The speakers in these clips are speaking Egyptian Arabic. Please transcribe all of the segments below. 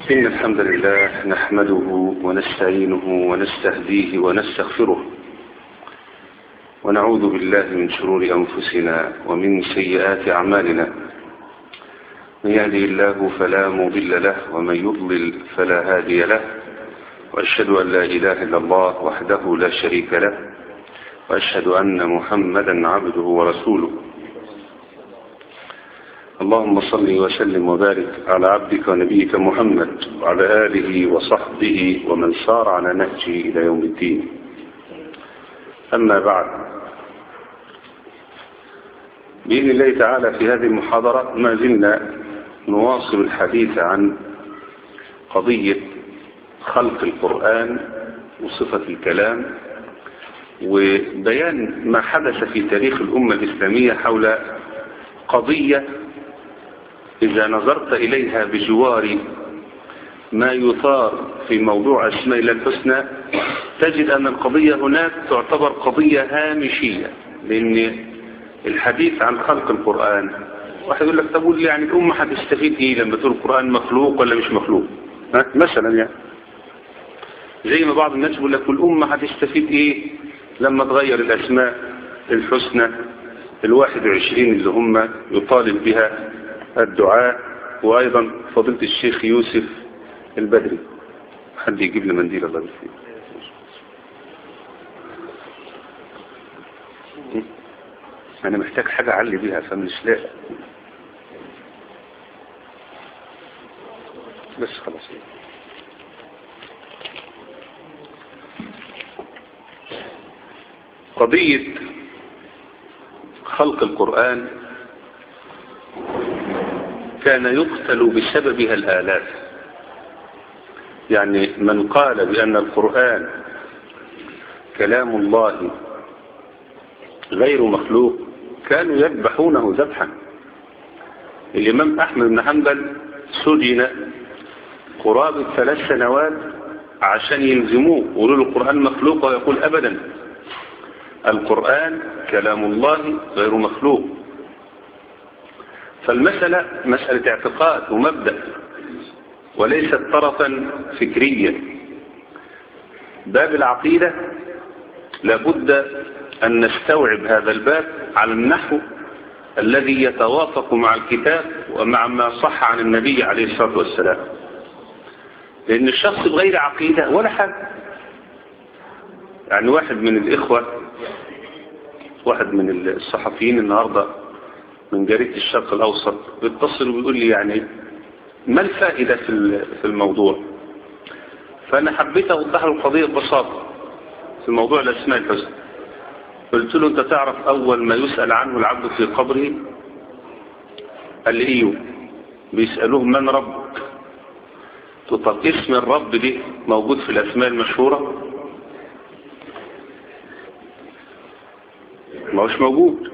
إن الحمد لله نحمده ونستعينه ونستهديه ونستغفره ونعوذ بالله من شرور أنفسنا ومن سيئات أعمالنا من يهدي الله فلا مضل له ومن يضلل فلا هادي له وأشهد أن لا إله إلا الله وحده لا شريك له وأشهد أن محمدا عبده ورسوله اللهم صل وسلم وبارك على عبدك ونبيك محمد وعلى آله وصحبه ومن سار على نهجه إلى يوم الدين أما بعد بإذن الله تعالى في هذه المحاضرة ما زلنا نواصل الحديث عن قضية خلق القرآن وصفة الكلام وبيان ما حدث في تاريخ الأمة الإسلامية حول قضية إذا نظرت إليها بجوار ما يثار في موضوع أسماء الله الحسنى تجد أن القضية هناك تعتبر قضية هامشية لأن الحديث عن خلق القرآن واحد يقول لك طب لي يعني الأمة هتستفيد إيه لما تقول القرآن مخلوق ولا مش مخلوق ها؟ مثلا يعني زي ما بعض الناس يقول لك الأمة هتستفيد إيه لما تغير الأسماء الحسنى الواحد وعشرين اللي هم يطالب بها الدعاء وأيضا فضيلة الشيخ يوسف البدري حد يجيب لي منديل الله يبارك أنا محتاج حاجة أعلي بيها فمش لاقي بس خلاص قضية خلق القرآن كان يقتل بسببها الآلاف يعني من قال بأن القرآن كلام الله غير مخلوق كانوا يذبحونه ذبحا الإمام أحمد بن حنبل سجن قرابة ثلاث سنوات عشان يلزموه ويقولوا له القرآن مخلوق ويقول أبدا القرآن كلام الله غير مخلوق فالمسألة مسألة اعتقاد ومبدأ وليست طرفا فكريا باب العقيدة لابد أن نستوعب هذا الباب على النحو الذي يتوافق مع الكتاب ومع ما صح عن النبي عليه الصلاة والسلام لأن الشخص بغير عقيدة ولا حاجة يعني واحد من الإخوة واحد من الصحفيين النهاردة من جريدة الشرق الأوسط بيتصل وبيقول لي يعني ما الفائدة في الموضوع فأنا حبيت أوضح له القضية ببساطة في موضوع الأسماء الحسنى قلت له أنت تعرف أول ما يسأل عنه العبد في قبره قال لي إيوه بيسألوه من ربك طب اسم الرب دي موجود في الأسماء المشهورة ما هوش موجود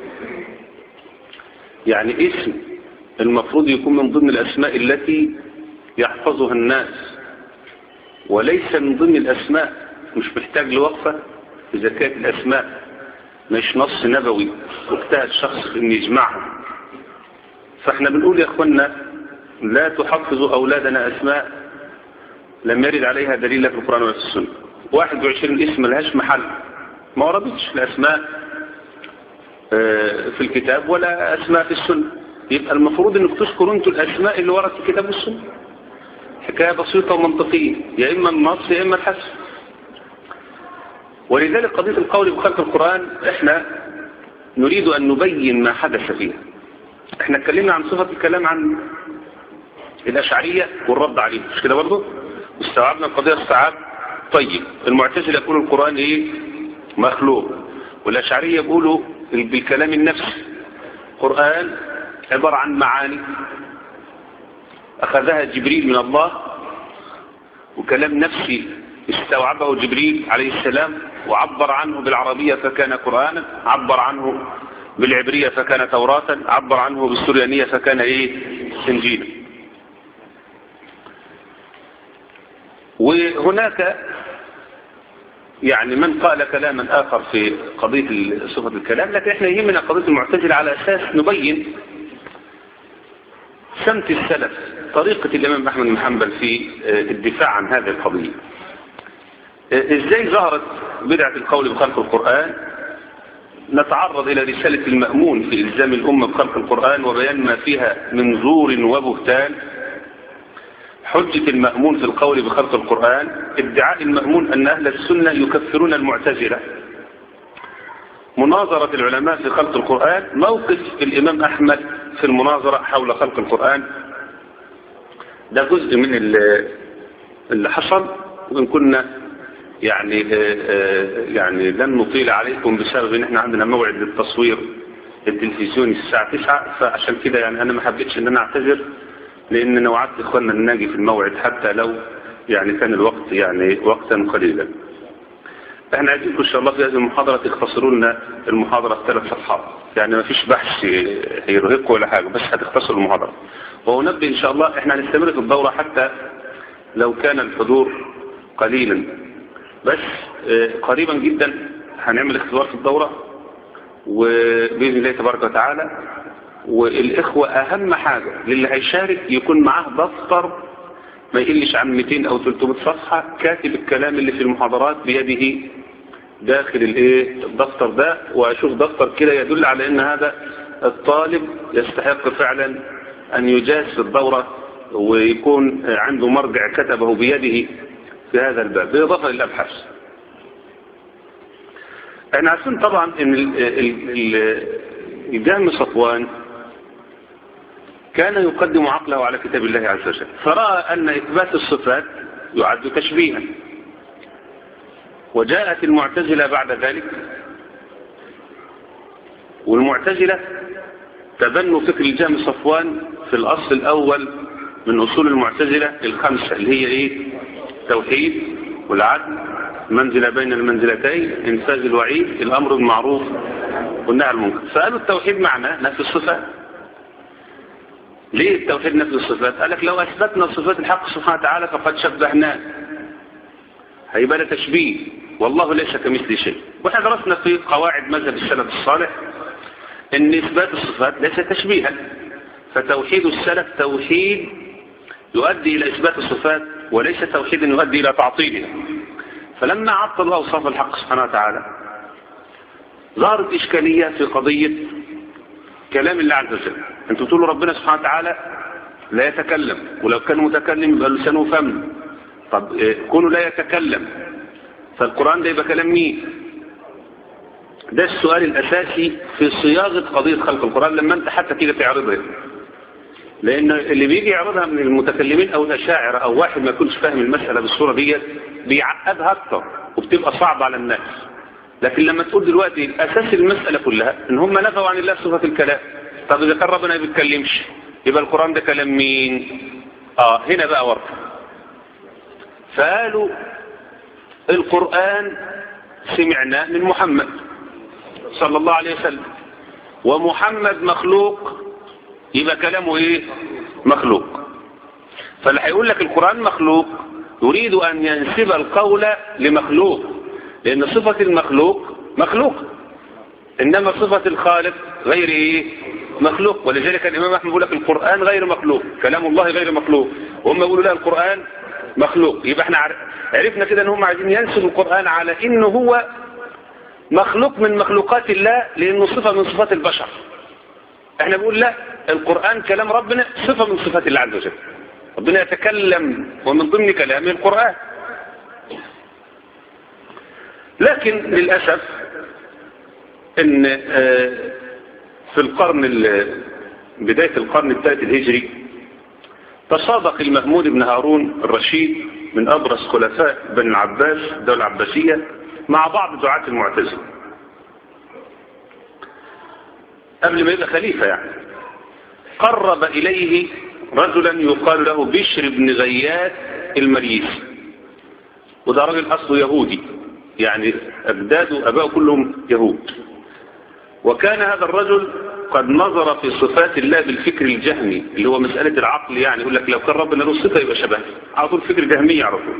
يعني اسم المفروض يكون من ضمن الأسماء التي يحفظها الناس وليس من ضمن الأسماء مش محتاج لوقفة إذا كانت الأسماء مش نص نبوي واجتهد شخص إن يجمعها فاحنا بنقول يا أخوانا لا تحفظوا أولادنا أسماء لم يرد عليها دليل في القرآن ولا في السنة 21 اسم لهاش محل ما وردتش الأسماء في الكتاب ولا أسماء في السنة يبقى المفروض أنك تذكروا أنتوا الأسماء اللي وردت في الكتاب والسنة حكاية بسيطة ومنطقية يا إما النص يا إما الحسن ولذلك قضية القول بخلق القرآن احنا نريد أن نبين ما حدث فيها احنا اتكلمنا عن صفة الكلام عن الأشعرية والرد عليه مش كده برضه استوعبنا القضية استيعاب طيب المعتزلة يقولوا القرآن ايه مخلوق والأشعرية يقولوا بالكلام النفسي القرآن عبارة عن معاني أخذها جبريل من الله وكلام نفسي استوعبه جبريل عليه السلام وعبر عنه بالعربية فكان قرآنا عبر عنه بالعبرية فكان توراة عبر عنه بالسريانية فكان ايه انجيلا وهناك يعني من قال كلاما آخر في قضية صفة الكلام لكن احنا يهمنا قضية المعتزلة على أساس نبين سمت السلف طريقة الإمام أحمد بن حنبل في الدفاع عن هذه القضية إزاي ظهرت بدعة القول بخلق القرآن نتعرض إلى رسالة المأمون في إلزام الأمة بخلق القرآن وبيان ما فيها من زور وبهتان حجة المأمون في القول بخلق القرآن ادعاء المأمون أن أهل السنة يكفرون المعتزلة مناظرة العلماء في خلق القرآن موقف الإمام أحمد في المناظرة حول خلق القرآن ده جزء من اللي حصل وإن كنا يعني يعني لن نطيل عليكم بسبب ان احنا عندنا موعد للتصوير التلفزيوني الساعة 9 فعشان كده يعني انا ما حبيتش ان انا اعتذر لان انا وعدت اخواننا ان ناجي في الموعد حتى لو يعني كان الوقت يعني وقتا قليلا احنا عايزينكم ان شاء الله في هذه المحاضرة تختصروا لنا المحاضرة في ثلاث صفحات يعني ما فيش بحث هيرهقوا ولا حاجة بس هتختصروا المحاضرة ونبدأ ان شاء الله احنا هنستمر في الدورة حتى لو كان الحضور قليلا بس قريبا جدا هنعمل اختبار في الدورة وبإذن الله تبارك وتعالى والإخوة أهم حاجة للي هيشارك يكون معاه دفتر ما يقلش عن 200 أو 300 صفحة كاتب الكلام اللي في المحاضرات بيده داخل الايه الدفتر ده وأشوف دفتر كده يدل على أن هذا الطالب يستحق فعلا أن يجاز في الدورة ويكون عنده مرجع كتبه بيده في هذا الباب بالإضافة للأبحاث احنا عارفين طبعا ان الجهم صفوان كان يقدم عقله على كتاب الله عز وجل فرأى أن إثبات الصفات يعد تشبيها وجاءت المعتزلة بعد ذلك والمعتزلة تبنوا فكر الجهم صفوان في الأصل الأول من أصول المعتزلة الخمسة اللي هي إيه التوحيد والعدل منزلة بين المنزلتين انفاذ الوعيد الامر بالمعروف والنهي عن المنكر فقالوا التوحيد معناه نفي الصفات ليه التوحيد نفي الصفات قال لك لو اثبتنا صفات الحق سبحانه وتعالى فقد شبهناه هيبقى ده تشبيه والله ليس كمثل شيء واحنا درسنا في قواعد مذهب السلف الصالح ان اثبات الصفات ليس تشبيها فتوحيد السلف توحيد يؤدي الى اثبات الصفات وليس توحيد يؤدي إلى تعطيلها فلما عطلوا أوصاف الحق سبحانه وتعالى ظهرت إشكالية في قضية كلام الله عز وجل أنتم تقولوا ربنا سبحانه وتعالى لا يتكلم ولو كان متكلم يبقى لسانه فم طب كونه لا يتكلم فالقرآن ده يبقى كلام مين ده السؤال الأساسي في صياغة قضية خلق القرآن لما أنت حتى تيجي تعرضها لأن اللي بيجي يعرضها من المتكلمين أو الأشاعرة أو واحد ما يكونش فاهم المسألة بالصورة دي بيعقدها أكتر وبتبقى صعبة على الناس لكن لما تقول دلوقتي أساس المسألة كلها إن هم نفوا عن الله صفة الكلام طب إذا كان ربنا ما بيتكلمش يبقى القرآن ده كلام مين آه هنا بقى ورطة فقالوا القرآن سمعناه من محمد صلى الله عليه وسلم ومحمد مخلوق يبقى كلامه ايه مخلوق فاللي هيقول لك القرآن مخلوق يريد ان ينسب القول لمخلوق لان صفة المخلوق مخلوق انما صفة الخالق غير ايه مخلوق ولذلك الامام احمد يقول لك القرآن غير مخلوق كلام الله غير مخلوق وهم يقولوا لا القرآن مخلوق يبقى احنا عرفنا كده ان هم عايزين ينسبوا القرآن على انه هو مخلوق من مخلوقات الله لانه صفة من صفات البشر احنا بنقول لا القرآن كلام ربنا صفة من صفات الله عز وجل ربنا يتكلم ومن ضمن كلامه القرآن لكن للأسف ان في القرن بداية القرن الثالث الهجري تصادق المهمود بن هارون الرشيد من أبرز خلفاء بن العباس الدولة العباسية مع بعض دعاة المعتزلة قبل ما يبقى خليفة يعني قرب إليه رجلا يقال له بشر بن غياث المريسي وده راجل أصله يهودي يعني أجداده أباءه كلهم يهود وكان هذا الرجل قد نظر في صفات الله بالفكر الجهمي اللي هو مسألة العقل يعني يقول لك لو كان ربنا له صفة يبقى شبه على طول فكر جهمي يعرفه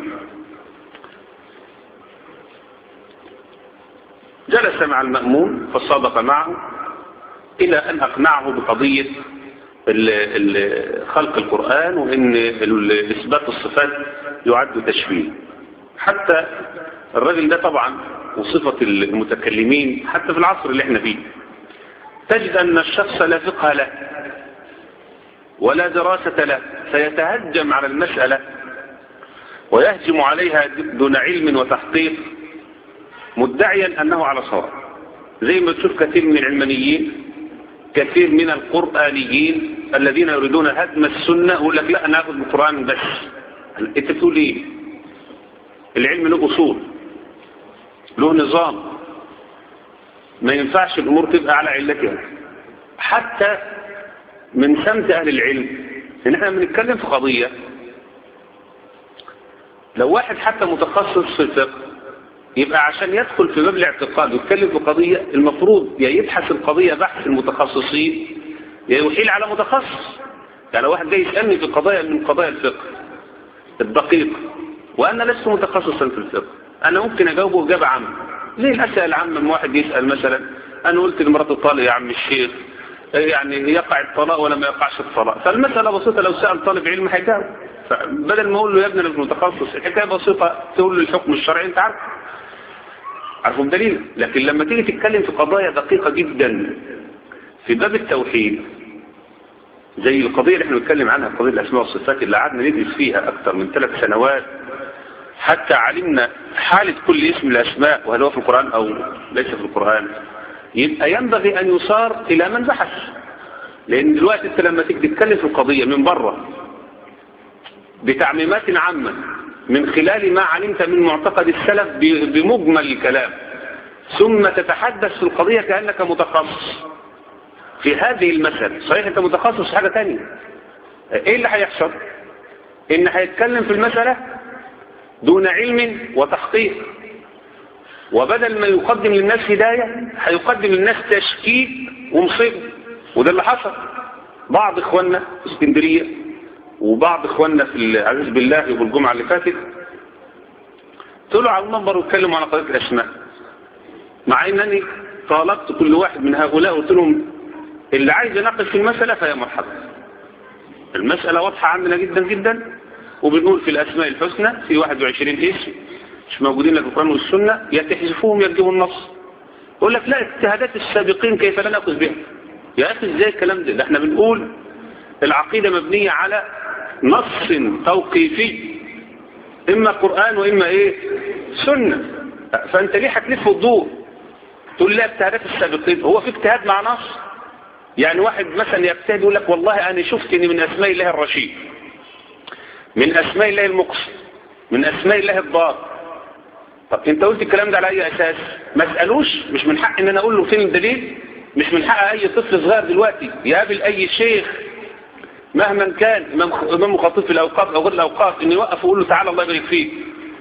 جلس مع المأمون فصادق معه إلى أن أقنعه بقضية ال- ال- خلق القرآن وإن ال- إثبات الصفات يعد تشبيه حتى الراجل ده طبعا وصفة المتكلمين حتى في العصر اللي احنا فيه تجد أن الشخص لا فقه له ولا دراسة له فيتهجم على المسألة ويهجم عليها دون علم وتحقيق مدعيا أنه على صواب زي ما تشوف كثير من العلمانيين كثير من القرآنيين الذين يريدون هدم السنة يقول لك لا ناخذ القرآن بس انت بتقول ايه العلم له أصول له نظام ما ينفعش الأمور تبقى على علتها حتى من سمت أهل العلم إن احنا بنتكلم في قضية لو واحد حتى متخصص في الفقه يبقى عشان يدخل في باب الاعتقاد ويتكلم في قضية المفروض يا يبحث القضية بحث المتخصصين يا يحيل على متخصص يعني لو واحد جاي يسألني في قضايا من قضايا الفقه الدقيقة وأنا لست متخصصا في الفقه أنا ممكن أجاوبه إجابة عامة زي الأسئلة العامة لما واحد يسأل مثلا أنا قلت لمرات الطالب يا عم الشيخ يعني يقع الطلاق ولا ما يقعش الطلاق فالمسألة بسيطة لو سأل طالب علم هيجاوب فبدل ما أقول له يا ابني أنا مش متخصص الحكاية بسيطة تقول له الحكم الشرعي أنت عارف عارفهم دليل لكن لما تيجي تتكلم في قضايا دقيقة جدا في باب التوحيد زي القضية اللي احنا بنتكلم عنها قضية الأسماء والصفات اللي قعدنا ندرس فيها أكثر من ثلاث سنوات حتى علمنا حالة كل اسم من الأسماء وهل هو في القرآن أو ليس في القرآن يبقى ينبغي أن يصار إلى من بحث لأن دلوقتي أنت لما تيجي تتكلم في القضية من بره بتعميمات عامة من خلال ما علمت من معتقد السلف بمجمل الكلام ثم تتحدث في القضية كأنك متخصص في هذه المسألة صحيح أنت متخصص في حاجة تانية إيه اللي هيحصل إن هيتكلم في المسألة دون علم وتحقيق وبدل ما يقدم للناس هداية هيقدم للناس تشكيك ومصيبة وده اللي حصل بعض إخواننا في اسكندرية وبعض إخواننا في العزيز بالله يوم الجمعة اللي فاتت طلعوا على المنبر واتكلموا عن قضية الأسماء مع أنني طالبت كل واحد من هؤلاء قلت لهم اللي عايز يناقش في المسألة فهي مرحبا المسألة واضحة عندنا جدا جدا وبنقول في الأسماء الحسنى في 21 اسم مش موجودين لك في القرآن والسنة يا تحذفوهم يرجموا النص يقول لك لا اجتهادات السابقين كيف لا نأخذ بها يا أخي ازاي الكلام ده ده احنا بنقول العقيدة مبنية على نص توقيفي إما قرآن وإما إيه سنة فأنت ليه هتلف الضوء تقول لا اجتهادات السابقين هو في اجتهاد مع نص يعني واحد مثلا يجتهد يقول لك والله أنا شفت إن من أسماء الله الرشيد من أسماء الله المقصد من أسماء الله الضار طب انت قلت الكلام ده على اي اساس ما اسالوش مش من حق ان انا اقول له فين الدليل مش من حق اي طفل صغير دلوقتي يقابل اي شيخ مهما كان امام امام مخطط في الاوقاف او غير الاوقاف انه يوقف ويقول له تعالى الله يبارك فيك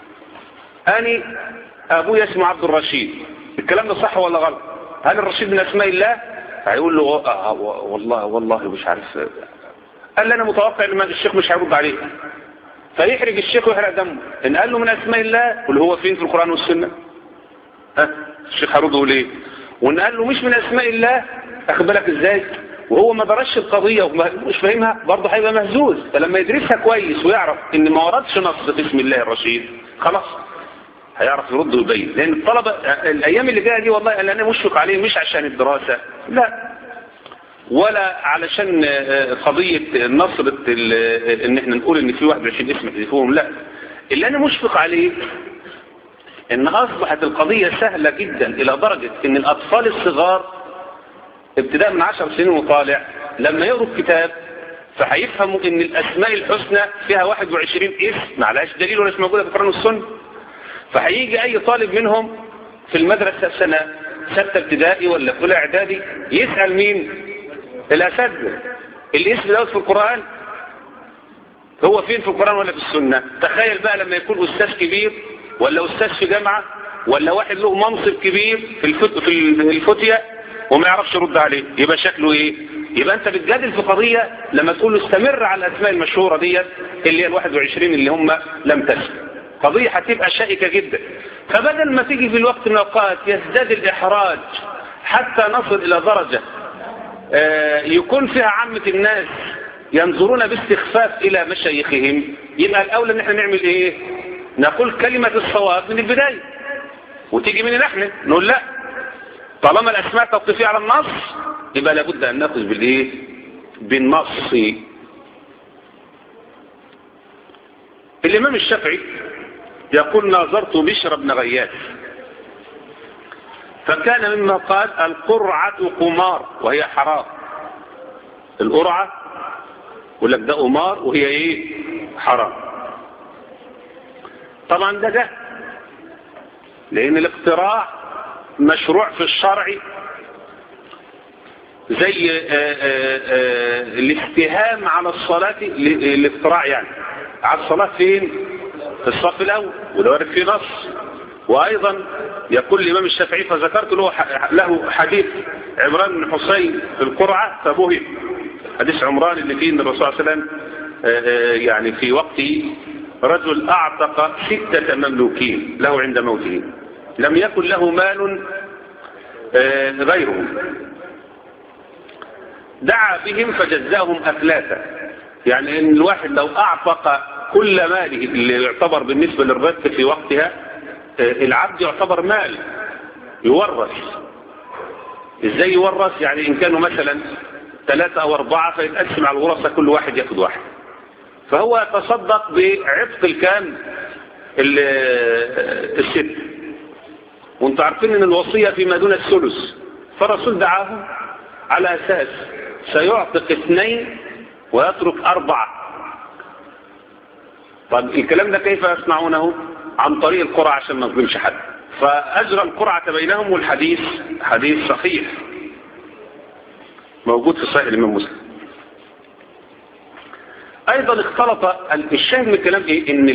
اني ابويا اسمه عبد الرشيد الكلام ده صح ولا غلط هل الرشيد من اسماء الله هيقول له آه والله والله مش عارف قال لي انا متوقع ان الشيخ مش هيرد عليه فيحرج الشيخ ويحرق دمه ان قال له من اسماء الله قل هو فين في القرآن والسنة ها الشيخ هيرد يقول ايه وان قال له مش من اسماء الله اخد بالك ازاي وهو ما درسش القضية ومش فاهمها برضه هيبقى مهزوز فلما يدرسها كويس ويعرف ان ما وردش نص في اسم الله الرشيد خلاص هيعرف يرد ويبين لان الطلبة الايام اللي جايه دي والله انا مشفق عليه مش عشان الدراسة لا ولا علشان قضية نصرة ان احنا نقول ان في 21 اسم يحذفوهم لا اللي انا مشفق عليه ان اصبحت القضية سهلة جدا الى درجة ان الاطفال الصغار ابتداء من 10 سنين وطالع لما يقروا الكتاب فهيفهموا ان الاسماء الحسنى فيها 21 اسم معلهاش دليل ولا مش موجودة في القرآن والسنة فهيجي اي طالب منهم في المدرسة سنة ستة ابتدائي ولا في اولى اعدادي يسأل مين الأساتذة الاسم دوت في القرآن هو فين في القرآن ولا في السنة تخيل بقى لما يكون أستاذ كبير ولا أستاذ في جامعة ولا واحد له منصب كبير في الفت... في الفتية وما يعرفش يرد عليه يبقى شكله ايه يبقى انت بتجادل في قضية لما تقول له استمر على الاسماء المشهورة ديت اللي هي ال 21 اللي هم لم تسل قضية هتبقى شائكة جدا فبدل ما تيجي في الوقت من الاوقات يزداد الاحراج حتى نصل الى درجة آه، يكون فيها عامة الناس ينظرون باستخفاف إلى مشايخهم يبقى الأولى ان احنا نعمل ايه نقول كلمة الصواب من البداية وتيجي من نحن نقول لا طالما الأسماء توقيفية على النص يبقى لابد أن نأخذ بالإيه بالنص الإمام الشافعي يقول ناظرت بشر بن غياث فكان مما قال القرعة قمار وهي حرام القرعة يقول لك ده قمار وهي ايه حرام طبعا ده ده لان الاقتراع مشروع في الشرع زي آآ آآ الاستهام على الصلاة الاقتراع يعني على الصلاة فين في الصف الاول وده وارد فيه نص وايضا يقول الامام الشافعي فذكرت له له حديث عمران بن حسين في القرعة فبهم حديث عمران اللي فيه ان الرسول صلى الله عليه وسلم يعني في وقته رجل اعتق ستة مملوكين له عند موته لم يكن له مال غيرهم دعا بهم فجزاهم أثلاثة يعني ان الواحد لو اعتق كل ماله اللي يعتبر بالنسبة للرزق في وقتها العبد يعتبر مال يورث ازاي يورث يعني ان كانوا مثلا ثلاثة او اربعة فيتقسم على الورثة كل واحد ياخد واحد فهو يتصدق بعتق الكام الست وانتم عارفين ان الوصية فيما دون الثلث فالرسول دعاه على اساس سيعتق اثنين ويترك اربعة طب الكلام ده كيف يصنعونه عن طريق القرعة عشان ما نظلمش حد فأجرى القرعة بينهم والحديث حديث صحيح موجود في صحيح الإمام مسلم أيضا اختلط الشاهد من الكلام إيه إن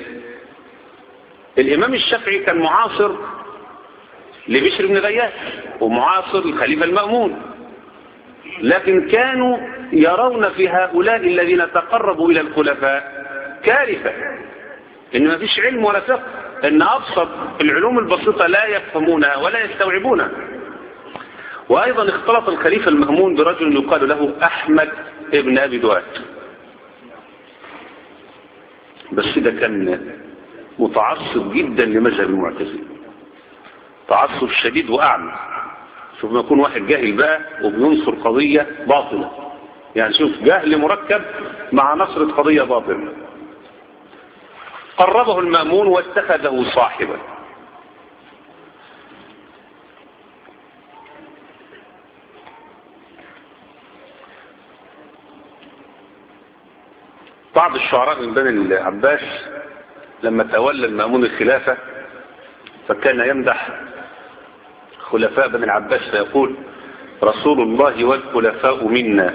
الإمام الشافعي كان معاصر لبشر بن غياث ومعاصر الخليفة المأمون لكن كانوا يرون في هؤلاء الذين تقربوا إلى الخلفاء كارثة إن ما فيش علم ولا فقه إن أبسط العلوم البسيطة لا يفهمونها ولا يستوعبونها وأيضا اختلط الخليفة المأمون برجل يقال له أحمد ابن أبي دوات بس ده كان متعصب جدا لمذهب المعتزلة تعصب شديد وأعمى شوف ما يكون واحد جاهل بقى وبينصر قضية باطلة يعني شوف جهل مركب مع نصرة قضية باطلة قربه المأمون واتخذه صاحبا بعض الشعراء من بني العباس لما تولى المأمون الخلافة فكان يمدح خلفاء بني العباس فيقول رسول الله والخلفاء منا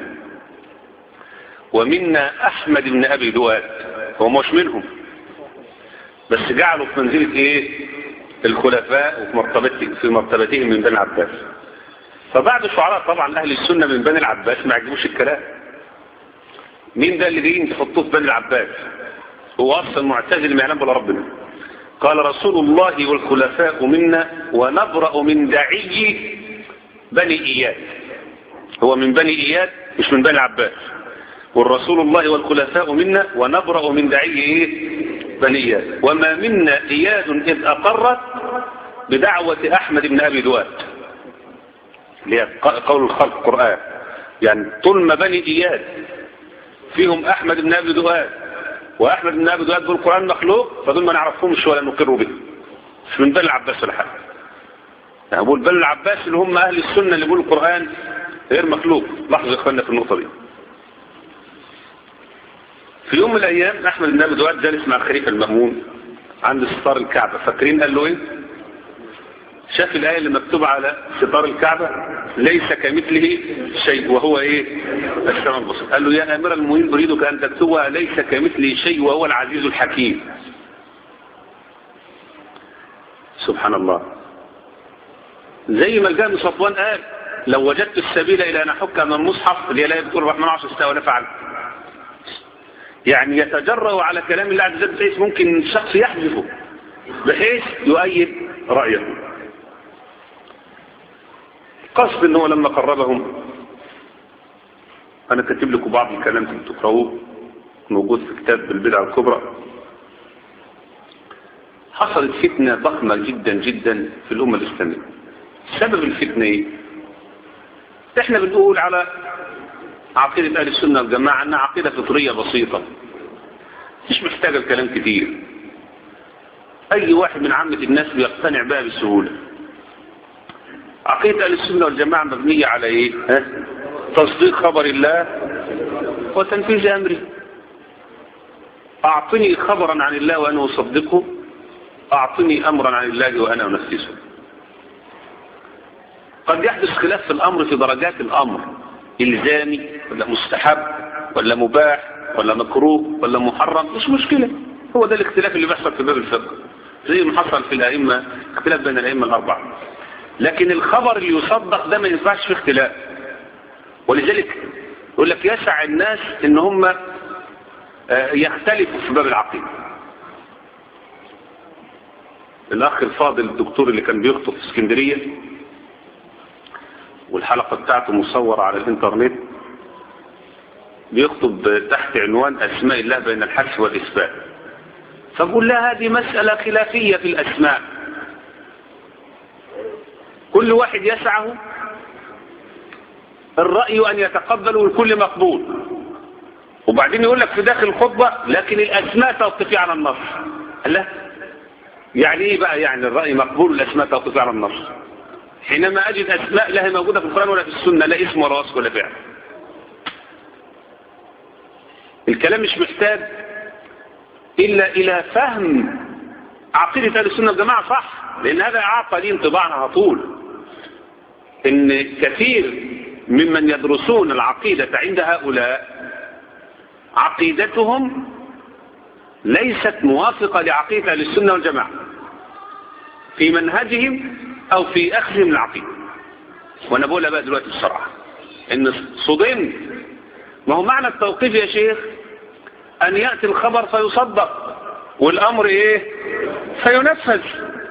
ومنا أحمد بن أبي دؤاد هو مش منهم بس جعلوا في منزلة ايه الخلفاء وفي مرتبته في مرتبتهم من بني العباس فبعد الشعراء طبعا اهل السنة من بني العباس ما عجبوش الكلام مين ده اللي جايين تحطوه في بني العباس هو اصلا معتزل ما يعلم ولا ربنا قال رسول الله والخلفاء منا ونبرأ من دعي بني اياد هو من بني اياد مش من بني العباس والرسول الله والخلفاء منا ونبرأ من دعي ايه بني اياد وما منا اياد اذ اقرت بدعوة احمد بن ابي دواد قول الخلق القرآن يعني طول ما بني اياد فيهم احمد بن ابي دواد واحمد بن ابي دواد بالقرآن مخلوق فدول ما نعرفهمش ولا نقر به مش من بني العباس ولا حاجه يعني بقول بني العباس اللي هم اهل السنة اللي بيقولوا القرآن غير مخلوق لاحظوا يا اخواننا في النقطة دي في يوم من الايام احمد بن ابي دواد جالس مع الخليفه المأمون عند ستار الكعبة فاكرين قال له ايه شاف الآية اللي مكتوبة على ستار الكعبة ليس كمثله شيء وهو ايه السماء البصر قال له يا امير المؤمنين اريدك ان تكتبها ليس كمثله شيء وهو العزيز الحكيم سبحان الله زي ما الجامع صفوان قال لو وجدت السبيل الى ان احك من المصحف اللي لا بتقول الرحمن عرش استوى نفعل يعني يتجرأ على كلام الله عز وجل بحيث ممكن شخص يحذفه بحيث يؤيد رأيه قصد ان هو لما قربهم أنا كاتب لكم بعض الكلام اللي تقرأوه موجود في كتاب البدع الكبرى حصلت فتنة ضخمة جدا جدا في الأمة الإسلامية سبب الفتنة إيه؟ إحنا بنقول على عقيدة أهل السنة والجماعة أنها عقيدة فطرية بسيطة مش محتاجة الكلام كتير أي واحد من عامة الناس بيقتنع بها بسهولة عقيدة أهل السنة والجماعة مبنية على إيه؟ ها؟ تصديق خبر الله وتنفيذ أمره أعطني خبرا عن الله وأنا أصدقه أعطني أمرا عن الله وأنا أنفذه قد يحدث خلاف في الأمر في درجات الأمر إلزامي ولا مستحب ولا مباح ولا مكروه ولا محرم مش مشكلة هو ده الاختلاف اللي بيحصل في باب الفقه زي ما حصل في الأئمة اختلاف بين الأئمة الأربعة لكن الخبر اللي يصدق ده ما ينفعش في اختلاف ولذلك يقول لك يسع الناس ان هم يختلفوا في باب العقيدة الأخ الفاضل الدكتور اللي كان بيخطب في اسكندرية والحلقة بتاعته مصورة على الانترنت بيخطب تحت عنوان أسماء الله بين الحدث والإثبات فبقول لها هذه مسألة خلافية في الأسماء كل واحد يسعه الرأي أن يتقبل والكل مقبول وبعدين يقول لك في داخل الخطبة لكن الأسماء توقفي على النص لا يعني ايه بقى يعني الرأي مقبول والأسماء توقفي على النص حينما أجد أسماء لا هي موجودة في القرآن ولا في السنة لا اسم ولا وصف ولا فعل الكلام مش محتاج إلا إلى فهم عقيدة أهل السنة والجماعة صح لأن هذا أعطى لي انطباعنا على طول إن كثير ممن يدرسون العقيدة عند هؤلاء عقيدتهم ليست موافقة لعقيدة أهل السنة والجماعة في منهجهم أو في أخذهم العقيدة وأنا بقولها بقى دلوقتي بسرعة إن صدمت ما هو معنى التوقيف يا شيخ أن يأتي الخبر فيصدق والأمر إيه فينفذ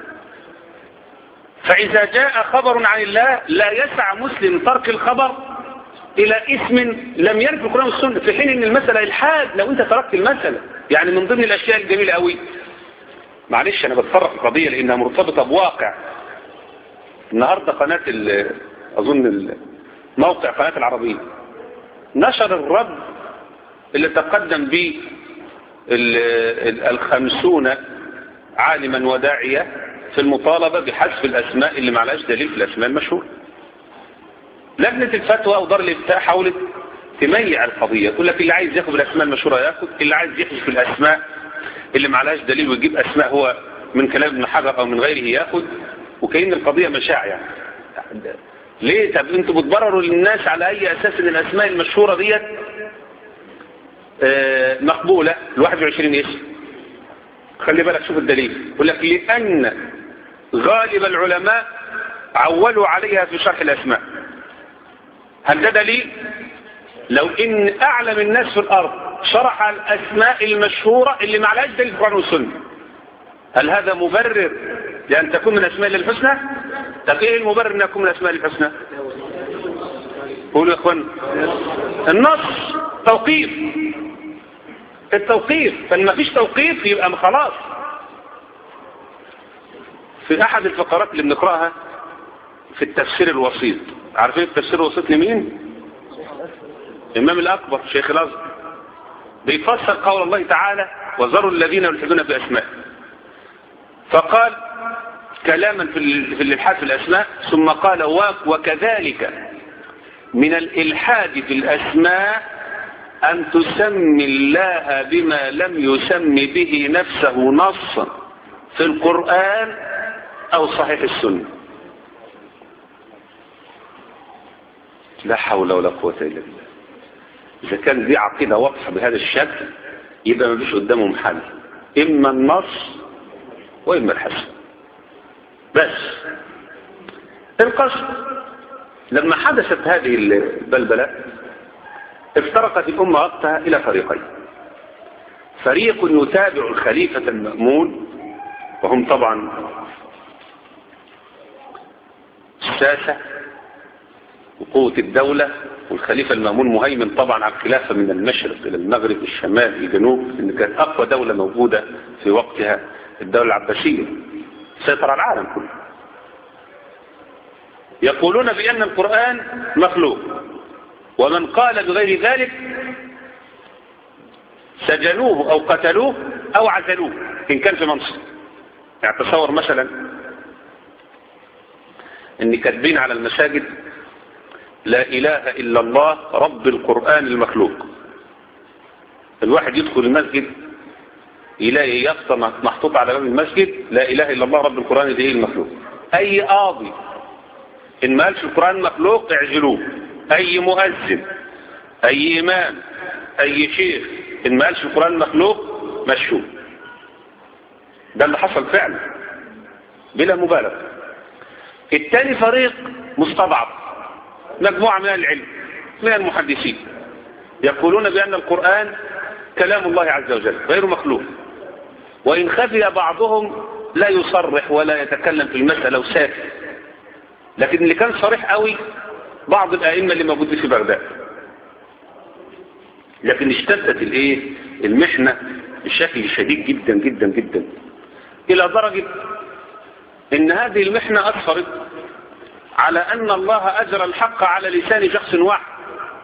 فإذا جاء خبر عن الله لا يسع مسلم ترك الخبر إلى اسم لم يرد في القرآن والسنة في حين أن المسألة إلحاد لو أنت تركت المسألة يعني من ضمن الأشياء الجميلة قوي معلش أنا بتفرق القضية لأنها مرتبطة بواقع النهاردة قناة أظن موقع قناة العربية نشر الرد اللي تقدم به الخمسون عالما وداعية في المطالبة بحذف الأسماء اللي معلاش دليل في الأسماء المشهورة لجنة الفتوى أو دار الإفتاء حاولت تميع القضية تقول لك اللي عايز ياخد الأسماء المشهورة ياخد اللي عايز يحذف الأسماء اللي معلاش دليل ويجيب أسماء هو من كلام ابن حجر أو من غيره ياخد وكأن القضية مشاع يعني ليه طب انتوا بتبرروا للناس على أي أساس ان الأسماء المشهورة ديت آه مقبولة ال 21 اسم خلي بالك شوف الدليل يقول لك لأن غالب العلماء عولوا عليها في شرح الأسماء هل ده دليل لو ان اعلم الناس في الارض شرح الاسماء المشهورة اللي ما عليهاش دليل القرآن والسنة هل هذا مبرر لان تكون من اسماء الله الحسنى طب ايه المبرر ان يكون من اسماء الله الحسنى قولوا يا اخوان النص توقيف التوقيف فلما فيش توقيف يبقى خلاص في احد الفقرات اللي بنقراها في التفسير الوسيط عارفين التفسير الوسيط لمين الإمام الأكبر شيخ الأزهر بيفسر قول الله تعالى وذروا الذين يلحدون في أسماء فقال كلاما في الإلحاد في الأسماء ثم قال وكذلك من الإلحاد في الأسماء أن تسمي الله بما لم يسم به نفسه نصا في القرآن أو صحيح السنة لا حول ولا قوة إلا بالله إذا كان دي عقيدة واضحة بهذا الشكل يبقى ما فيش قدامهم حل إما النص وإما الحسن بس القصد لما حدثت هذه البلبلة افترقت الأمة وقتها إلى فريقين فريق يتابع الخليفة المأمون وهم طبعا الساسة وقوة الدولة والخليفة المأمون مهيمن طبعا على الخلافة من المشرق إلى المغرب الشمال الجنوب إن كانت أقوى دولة موجودة في وقتها الدولة العباسية سيطر على العالم كله يقولون بأن القرآن مخلوق ومن قال بغير ذلك سجنوه أو قتلوه أو عزلوه إن كان في منصب يعني تصور مثلا ان كاتبين على المساجد لا اله الا الله رب القرآن المخلوق الواحد يدخل المسجد يلاقي يافطة محطوطة على باب المسجد لا اله الا الله رب القرآن الايه المخلوق اي قاضي ان ما قالش القرآن مخلوق اعزلوه اي مؤذن اي امام اي شيخ ان ما قالش القرآن مخلوق مشوه ده اللي حصل فعلا بلا مبالغة الثاني فريق مستضعف مجموعة من العلم من المحدثين يقولون بأن القرآن كلام الله عز وجل غير مخلوق وإن خفي بعضهم لا يصرح ولا يتكلم في المسألة وساكت لكن اللي كان صريح قوي بعض الأئمة اللي موجودين في بغداد لكن اشتدت الايه المحنة بشكل شديد جدا جدا جدا إلى درجة إن هذه المحنة أثرت على أن الله أجرى الحق على لسان شخص واحد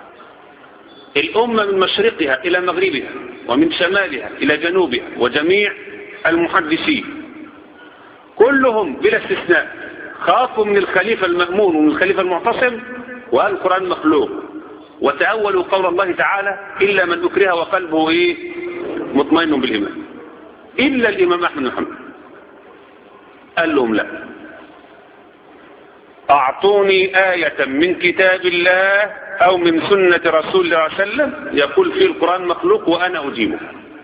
الأمة من مشرقها إلى مغربها ومن شمالها إلى جنوبها وجميع المحدثين كلهم بلا استثناء خافوا من الخليفة المأمون ومن الخليفة المعتصم وقال القرآن مخلوق وتأولوا قول الله تعالى إلا من أكره وقلبه إيه مطمئن بالإيمان إلا الإمام أحمد بن محمد قال لهم لا أعطوني آية من كتاب الله أو من سنة رسول الله صلى الله عليه وسلم يقول في القرآن مخلوق وأنا أجيبه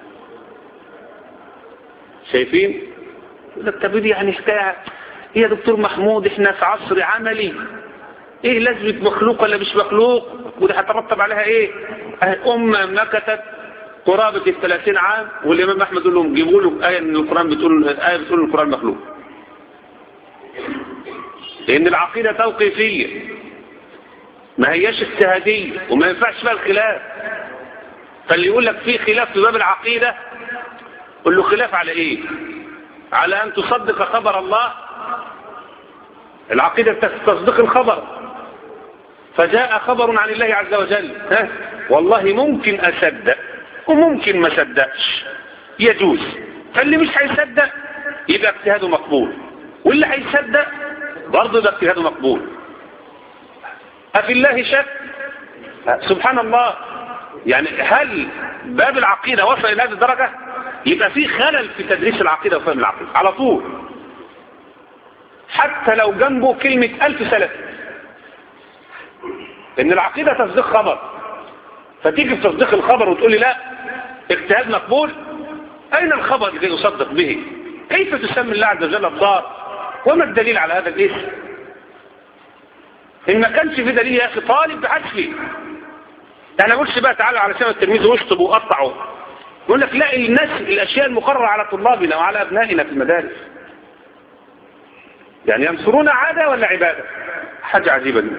شايفين يقول لك طب دي يعني حكاية إيه يا دكتور محمود إحنا في عصر عملي إيه لازمة مخلوق ولا مش مخلوق وده هترتب عليها إيه أمة مكتت قرابة الثلاثين عام والإمام أحمد يقول لهم جيبوا له آية من القرآن بتقول آية بتقول القرآن مخلوق لأن العقيدة توقيفية ما هياش اجتهادية وما ينفعش فيها الخلاف فاللي يقول لك في خلاف في باب العقيدة قل له خلاف على ايه على ان تصدق خبر الله العقيدة تصدق الخبر فجاء خبر عن الله عز وجل ها والله ممكن اصدق وممكن ما صدقش يجوز فاللي مش هيصدق يبقى اجتهاده مقبول واللي هيصدق برضه يبقى اجتهاده مقبول أفي الله شك سبحان الله يعني هل باب العقيدة وصل إلى هذه الدرجة يبقى في خلل في تدريس العقيدة وفهم العقيدة على طول حتى لو جنبه كلمة ألف سلف إن العقيدة تصديق خبر فتيجي في تصديق الخبر وتقول لي لا اجتهاد مقبول أين الخبر الذي يصدق به كيف تسمي الله عز وجل الضار وما الدليل على هذا الاسم إن ما كانش في دليل يا أخي طالب بحثه يعني ما اقولش بقى تعالى على سنة التلميذ واشطب وقطعوا يقول لك لا الناس الأشياء المقررة على طلابنا وعلى أبنائنا في المدارس يعني ينصرون عادة ولا عبادة حاجة عجيبة دي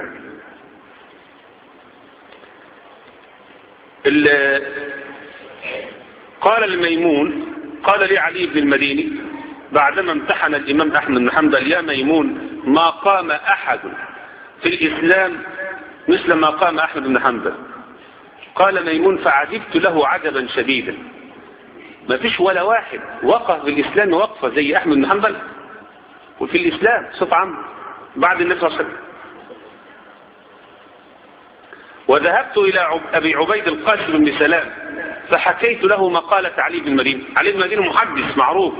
قال الميمون قال لي علي بن المديني بعدما امتحن الإمام أحمد بن حنبل يا ميمون ما قام أحد في الإسلام مثل ما قام أحمد بن حنبل قال ميمون فعجبت له عجبا شديدا ما فيش ولا واحد وقف في الإسلام وقفة زي أحمد بن حنبل وفي الإسلام صف عام بعد النبي صلى الله عليه وسلم وذهبت إلى أبي عبيد القاسم بن سلام فحكيت له مقالة علي بن المدينة علي بن المدينة محدث معروف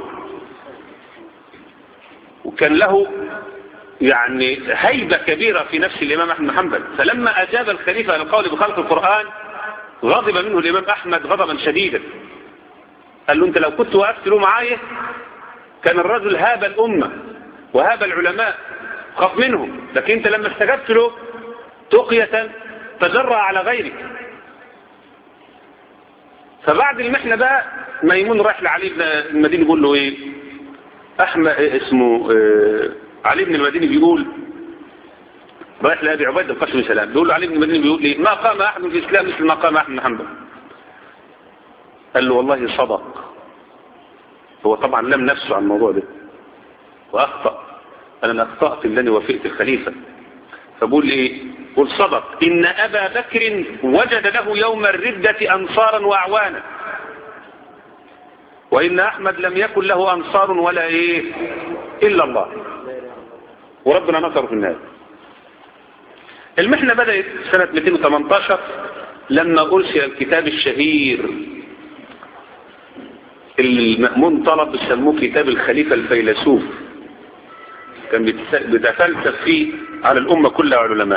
وكان له يعني هيبة كبيرة في نفس الإمام أحمد بن حنبل فلما أجاب الخليفة للقول بخلق القرآن غضب منه الإمام أحمد غضبا شديدا قال له أنت لو كنت وقفت له معايا كان الرجل هاب الأمة وهاب العلماء خاف منهم لكن أنت لما استجبت له تقية تجرأ على غيرك فبعد المحنة بقى ميمون راح لعلي بن المدينة يقول له ايه احمد اسمه اه علي بن المديني بيقول رايح لأبي عبيد القاسم بن سلام بيقول له علي بن المديني بيقول لي ما قام أحد في الإسلام مثل ما قام أحمد بن حنبل قال له والله صدق هو طبعا لم نفسه عن الموضوع ده وأخطأ أنا أخطأت لأني وافقت الخليفة فبقول إيه قل صدق إن أبا بكر وجد له يوم الردة أنصارا وأعوانا وإن أحمد لم يكن له أنصار ولا إيه إلا الله وربنا نصر في النهاية المحنة بدأت سنة 218 لما أرسل الكتاب الشهير المأمون طلب يسموه كتاب الخليفة الفيلسوف كان بيتفلسف فيه على الأمة كلها علماء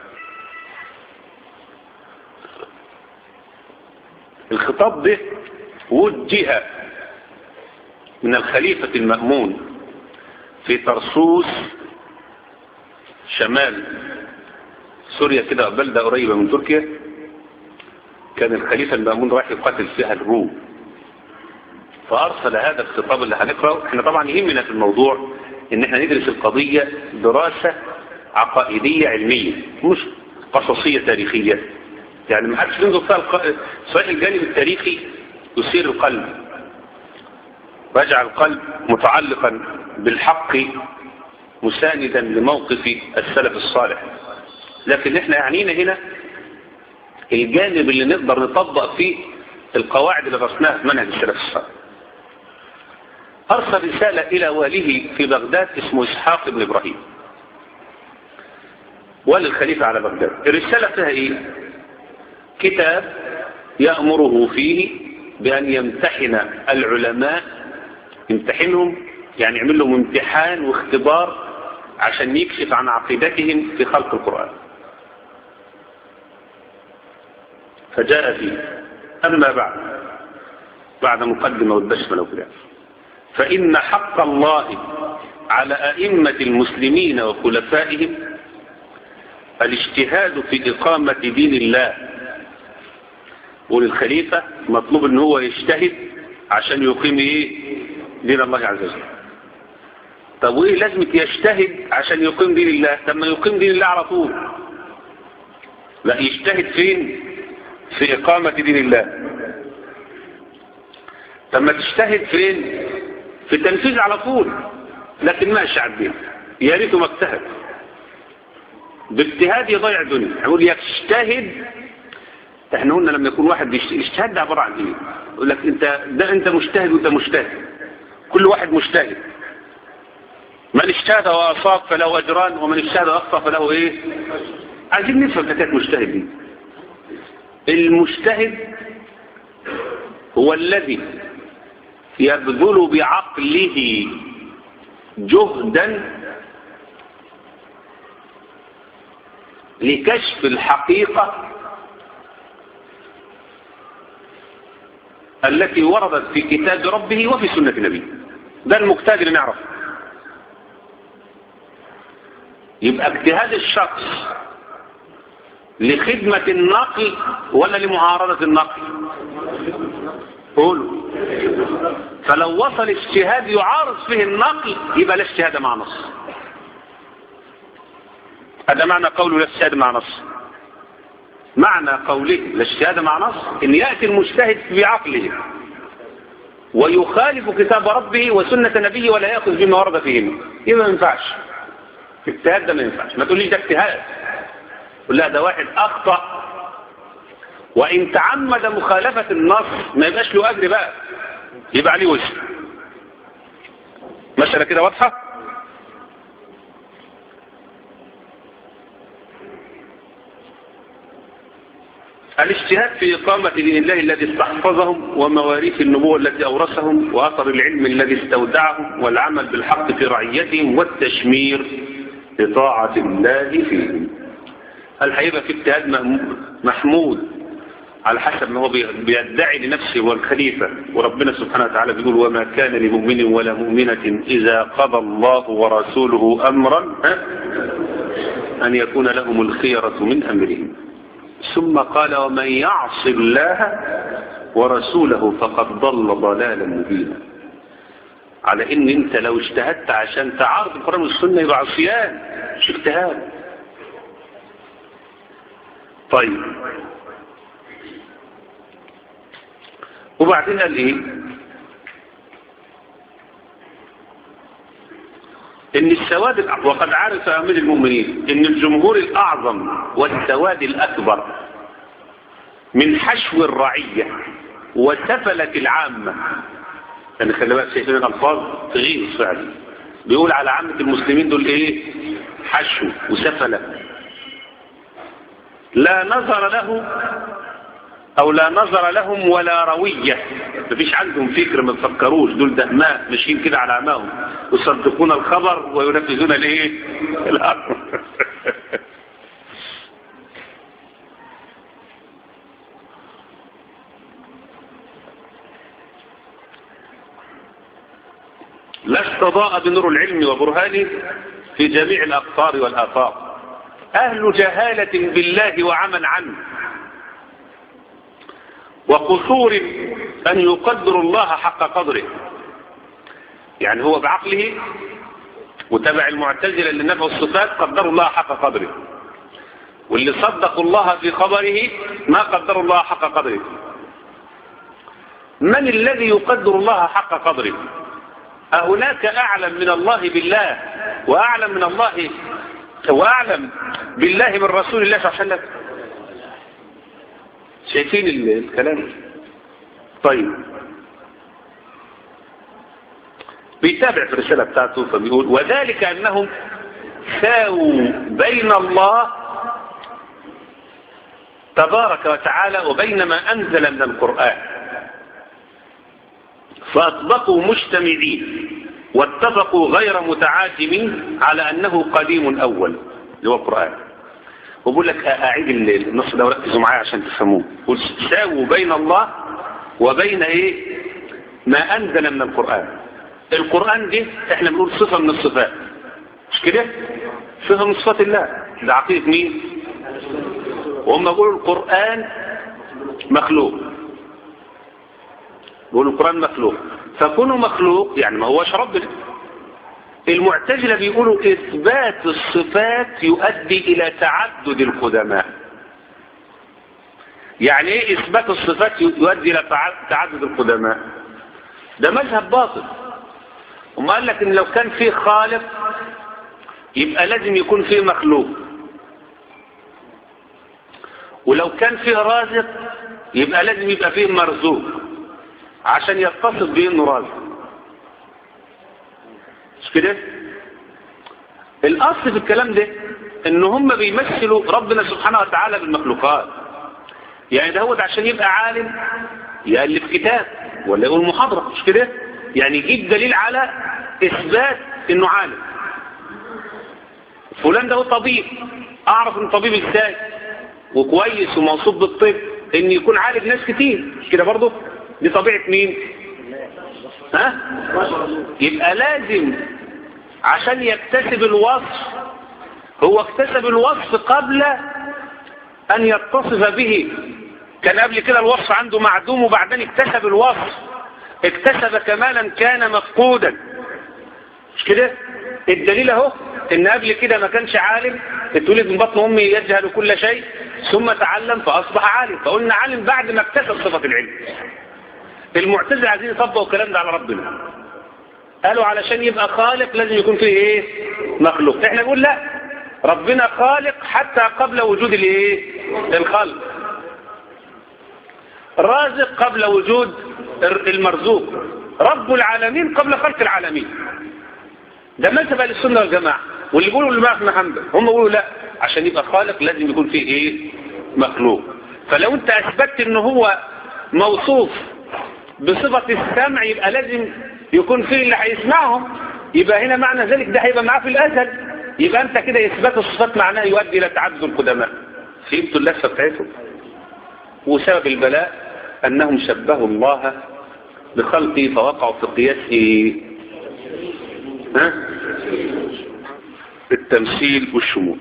الخطاب ده وجه من الخليفة المأمون في طرسوس شمال سوريا كده بلدة قريبة من تركيا كان الخليفة المأمون راح يقاتل فيها الروم فأرسل هذا الخطاب اللي هنقرأه احنا طبعا يهمنا في الموضوع ان احنا ندرس القضية دراسة عقائدية علمية مش قصصية تاريخية يعني ما حدش ينظر فيها الق... صحيح الجانب التاريخي يثير القلب ويجعل القلب متعلقا بالحق مساندا لموقف السلف الصالح لكن احنا يعنينا هنا الجانب اللي نقدر نطبق فيه القواعد اللي درسناها في منهج السلف الصالح أرسل رسالة إلى واليه في بغداد اسمه إسحاق بن إبراهيم والي الخليفة على بغداد الرسالة فيها إيه؟ كتاب يأمره فيه بأن يمتحن العلماء يمتحنهم يعني يعمل لهم امتحان واختبار عشان يكشف عن عقيدتهم في خلق القرآن فجاء فيه أما بعد بعد مقدمة والبسملة وكذا فإن حق الله على أئمة المسلمين وخلفائهم الاجتهاد في إقامة دين الله وللخليفة مطلوب ان هو يجتهد عشان يقيم ايه دين الله عز وجل طب وايه لازمة يجتهد عشان يقيم دين الله طب ما يقيم دين الله على طول لا يجتهد فين في إقامة دين الله طب ما تجتهد فين في التنفيذ على طول لكن ما الشعب دين يا ريته ما اجتهد باجتهاد يضيع الدنيا يقول يجتهد احنا قلنا لما يكون واحد الاجتهاد ده عباره عن ايه يقول لك انت ده انت مجتهد وانت مجتهد كل واحد مجتهد من اجتهد واصاب فله اجران ومن اجتهد واخطا فله ايه عايزين نفهم حكايه مجتهد دي المجتهد هو الذي يبذل بعقله جهدا لكشف الحقيقة التي وردت في كتاب ربه وفي سنة نبيه ده المجتهد اللي نعرفه يبقى اجتهاد الشخص لخدمة النقل ولا لمعارضة النقل قولوا فلو وصل اجتهاد يعارض فيه النقل يبقى لا اجتهاد مع نص هذا معنى قوله لا اجتهاد مع نص معنى قوله لا اجتهاد مع نص ان يأتي المجتهد بعقله ويخالف كتاب ربه وسنة نبيه ولا يأخذ بما ورد فيهما يبقى ما ينفعش اجتهاد ده ما ينفعش ما تقوليش ده اجتهاد قول لا ده واحد اخطأ وان تعمد مخالفة النص ما يبقاش له اجر بقى يبقى عليه وزر مسألة كده واضحة الاجتهاد في إقامة دين الله الذي استحفظهم ومواريث النبوة التي أورثهم وأثر العلم الذي استودعهم والعمل بالحق في رعيتهم والتشمير لطاعة الله فيهم هل هيبقى في اجتهاد محمود على حسب ما هو بيدعي لنفسه والخليفة وربنا سبحانه وتعالى بيقول وما كان لمؤمن ولا مؤمنة إذا قضى الله ورسوله أمرا أن يكون لهم الخيرة من أمرهم ثم قال ومن يعص الله ورسوله فقد ضل ضلالا مبينا على ان انت لو اجتهدت عشان تعارض القرآن والسنة يبقى عصيان مش اجتهاد طيب وبعدين قال ايه ان السواد الأعظم وقد عرف امير المؤمنين ان الجمهور الاعظم والسواد الاكبر من حشو الرعية وسفلة العامة يعني خلي بالك شايفين الالفاظ تغير فعلا بيقول على عامة المسلمين دول ايه حشو وسفلة لا نظر له او لا نظر لهم ولا روية مفيش عندهم فكر ما تفكروش دول دهماء ماشيين كده على عماهم يصدقون الخبر وينفذون الايه الامر لا استضاء بنور العلم وبرهانه في جميع الأقطار والآفاق أهل جهالة بالله وعمل عنه وقصور أن يقدر الله حق قدره يعني هو بعقله وتبع المعتزلة اللي نفوا الصفات قدروا الله حق قدره واللي صدقوا الله في خبره ما قدروا الله حق قدره من الذي يقدر الله حق قدره أهناك أعلم من الله بالله وأعلم من الله وأعلم بالله من رسول الله صلى الله عليه وسلم شايفين الكلام طيب بيتابع في الرسالة بتاعته فبيقول وذلك أنهم ساووا بين الله تبارك وتعالى وبين ما أنزل من القرآن فأطبقوا مجتمعين واتفقوا غير متعاجمين على أنه قديم أول اللي هو القرآن وبقول لك أعيد النص ده وركزوا معايا عشان تفهموه قل ساووا بين الله وبين إيه ما أنزل من القرآن القرآن دي احنا بنقول صفة من الصفات مش كده صفة من صفات الله ده عقيدة مين وهم يقولوا القرآن مخلوق بيقولوا القرآن مخلوق فكونه مخلوق يعني ما هوش ربنا المعتزلة بيقولوا إثبات الصفات يؤدي إلى تعدد القدماء يعني إيه إثبات الصفات يؤدي إلى تعدد القدماء ده مذهب باطل وما قال لك إن لو كان فيه خالق يبقى لازم يكون فيه مخلوق ولو كان فيه رازق يبقى لازم يبقى فيه مرزوق عشان يتصف به انه رازق مش كده الاصل في الكلام ده ان هم بيمثلوا ربنا سبحانه وتعالى بالمخلوقات يعني ده هو عشان يبقى عالم يألف كتاب ولا يقول محاضرة مش كده يعني يجيب دليل على اثبات انه عالم فلان ده هو طبيب اعرف انه طبيب ازاي وكويس وموصوف بالطب ان يكون عالم ناس كتير مش كده برضه دي طبيعة مين ها يبقى لازم عشان يكتسب الوصف هو اكتسب الوصف قبل ان يتصف به كان قبل كده الوصف عنده معدوم وبعدين اكتسب الوصف اكتسب كمالا كان مفقودا مش كده الدليل اهو ان قبل كده ما كانش عالم اتولد من بطن امي يجهل كل شيء ثم تعلم فاصبح عالم فقلنا عالم بعد ما اكتسب صفة العلم المعتزله عايزين يطبقوا الكلام ده على ربنا قالوا علشان يبقى خالق لازم يكون فيه ايه مخلوق احنا نقول لا ربنا خالق حتى قبل وجود الايه الخلق رازق قبل وجود المرزوق رب العالمين قبل خلق العالمين ده مذهب السنه والجماعه واللي بيقولوا الامام بن حنبل هم بيقولوا لا عشان يبقى خالق لازم يكون فيه ايه مخلوق فلو انت اثبتت ان هو موصوف بصفة السمع يبقى لازم يكون فيه اللي هيسمعهم يبقى هنا معنى ذلك ده هيبقى معاه في الأزل يبقى أنت كده إثبات الصفات معناه يؤدي إلى تعدد القدماء فهمتوا اللفة بتاعتهم وسبب البلاء أنهم شبهوا الله بخلقه فوقعوا في قياسه ها؟ التمثيل والشمول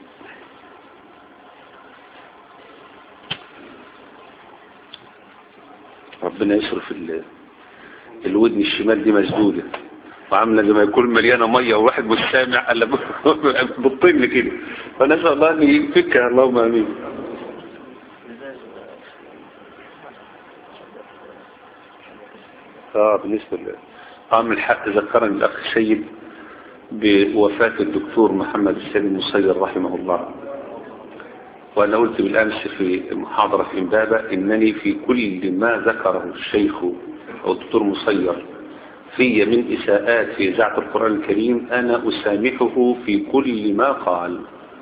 ربنا يصرف الودن الشمال دي مسدودة وعاملة زي ما يكون مليانة مية وواحد مش سامع الا بالطين كده فنسأل الله ان يفكها اللهم امين اه بالنسبة ل اه من الحق ذكرني الأخ السيد بوفاة الدكتور محمد السليم المصير رحمه الله وأنا قلت بالأمس في محاضرة في إمبابة إنني في كل ما ذكره الشيخ أو الدكتور مصير في من إساءات في إذاعة القرآن الكريم أنا أسامحه في كل ما قال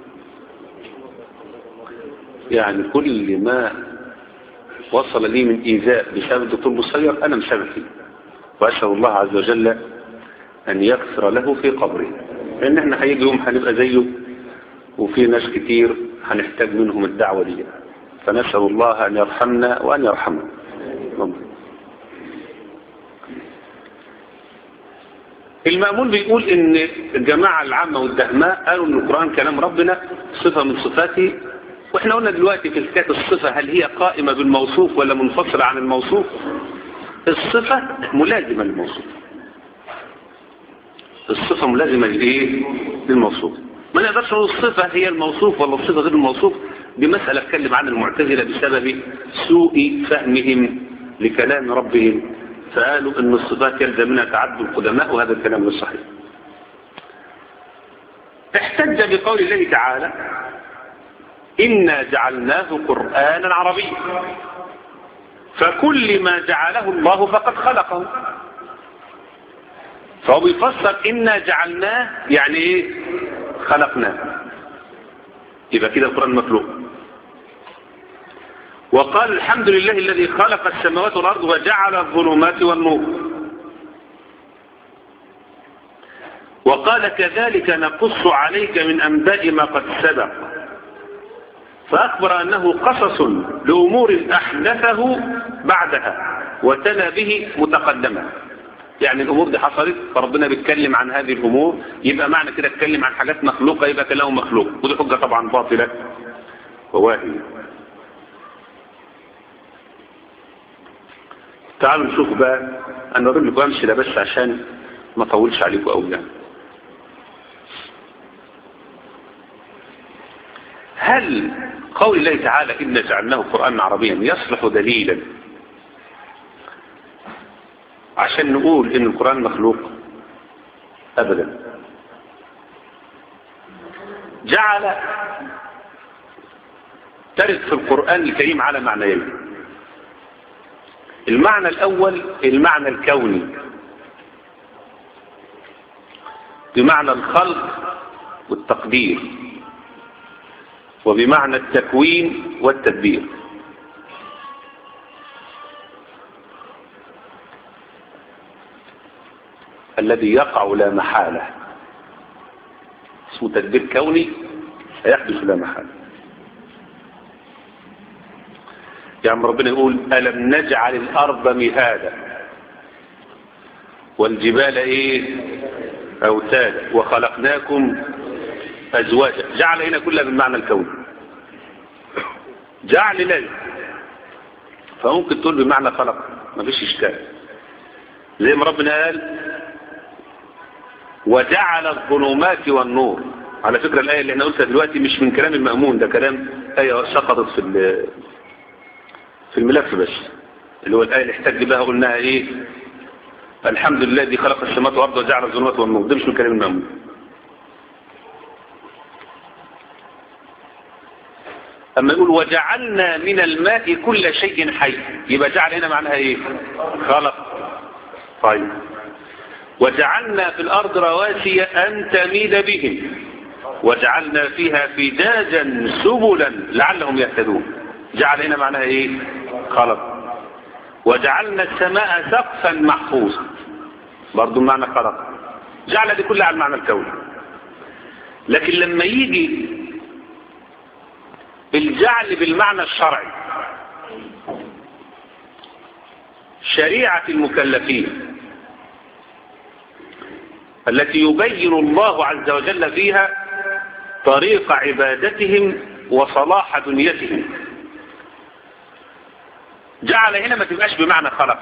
يعني كل ما وصل لي من إيذاء بسبب الدكتور مصير أنا مسامح فيه وأسأل الله عز وجل أن يغفر له في قبره لأن احنا هيجي يوم هنبقى زيه وفي ناس كتير هنحتاج منهم الدعوة دي فنسأل الله أن يرحمنا وأن يرحمنا المأمون بيقول ان الجماعة العامة والدهماء قالوا ان القرآن كلام ربنا صفة من صفاته واحنا قلنا دلوقتي في حكاية الصفة هل هي قائمة بالموصوف ولا منفصلة عن الموصوف الصفة ملازمة للموصوف الصفة ملازمة لإيه؟ للموصوف ما نقدرش نقول الصفة هي الموصوف ولا الصفة غير الموصوف دي مسألة اتكلم عنها المعتزلة بسبب سوء فهمهم لكلام ربهم فقالوا ان الصفات يلزم منها تعدد القدماء وهذا الكلام غير صحيح احتج بقول الله تعالى إنا جعلناه قرآنا عربيا فكل ما جعله الله فقد خلقه فهو بيفسر إنا جعلناه يعني إيه خلقناه يبقى كده القرآن مخلوق وقال الحمد لله الذي خلق السماوات والأرض وجعل الظلمات والنور وقال كذلك نقص عليك من أنباء ما قد سبق فأخبر أنه قصص لأمور أحدثه بعدها وتلا به متقدما يعني الأمور دي حصلت فربنا بيتكلم عن هذه الأمور يبقى معنى كده اتكلم عن حاجات مخلوقة يبقى كلامه مخلوق ودي حجة طبعا باطلة وواهية تعالوا نشوف بقى أنا أقول لكم أمثلة بس عشان ما أطولش عليكم أوي يعني هل قول الله تعالى إن جعلناه قرآن عربيا يصلح دليلا عشان نقول إن القرآن مخلوق أبدا جعل ترد في القرآن الكريم على معنيين المعنى الأول المعنى الكوني بمعنى الخلق والتقدير وبمعنى التكوين والتدبير الذي يقع لا محالة اسمه تدبير كوني سيحدث لا محالة يعني ربنا يقول ألم نجعل الأرض مهادا والجبال إيه أوتادا وخلقناكم أزواجا جعل هنا كلها بالمعنى الكوني جعل لازم فممكن تقول بمعنى خلق ما فيش إشكال زي ما ربنا قال وجعل الظلمات والنور على فكرة الآية اللي احنا قلتها دلوقتي مش من كلام المأمون ده كلام آية سقطت في في الملف بس اللي هو الآية اللي احتج بها قلناها ايه الحمد لله الذي خلق السماوات والأرض وجعل الظلمات والنور ده مش من كلام المأمون أما يقول وجعلنا من الماء كل شيء حي يبقى جعل هنا معناها ايه خلق طيب وجعلنا في الأرض رواسي أن تميد بهم وجعلنا فيها فجاجا سبلا لعلهم يهتدون جعل هنا معناها ايه خلق وجعلنا السماء سقفا محفوظا برضو معنى خلق جعل دي كلها على المعنى الكوني لكن لما يجي الجعل بالمعنى الشرعي شريعة المكلفين التي يبين الله عز وجل فيها طريق عبادتهم وصلاح دنيتهم جعل هنا ما تبقاش بمعنى خلق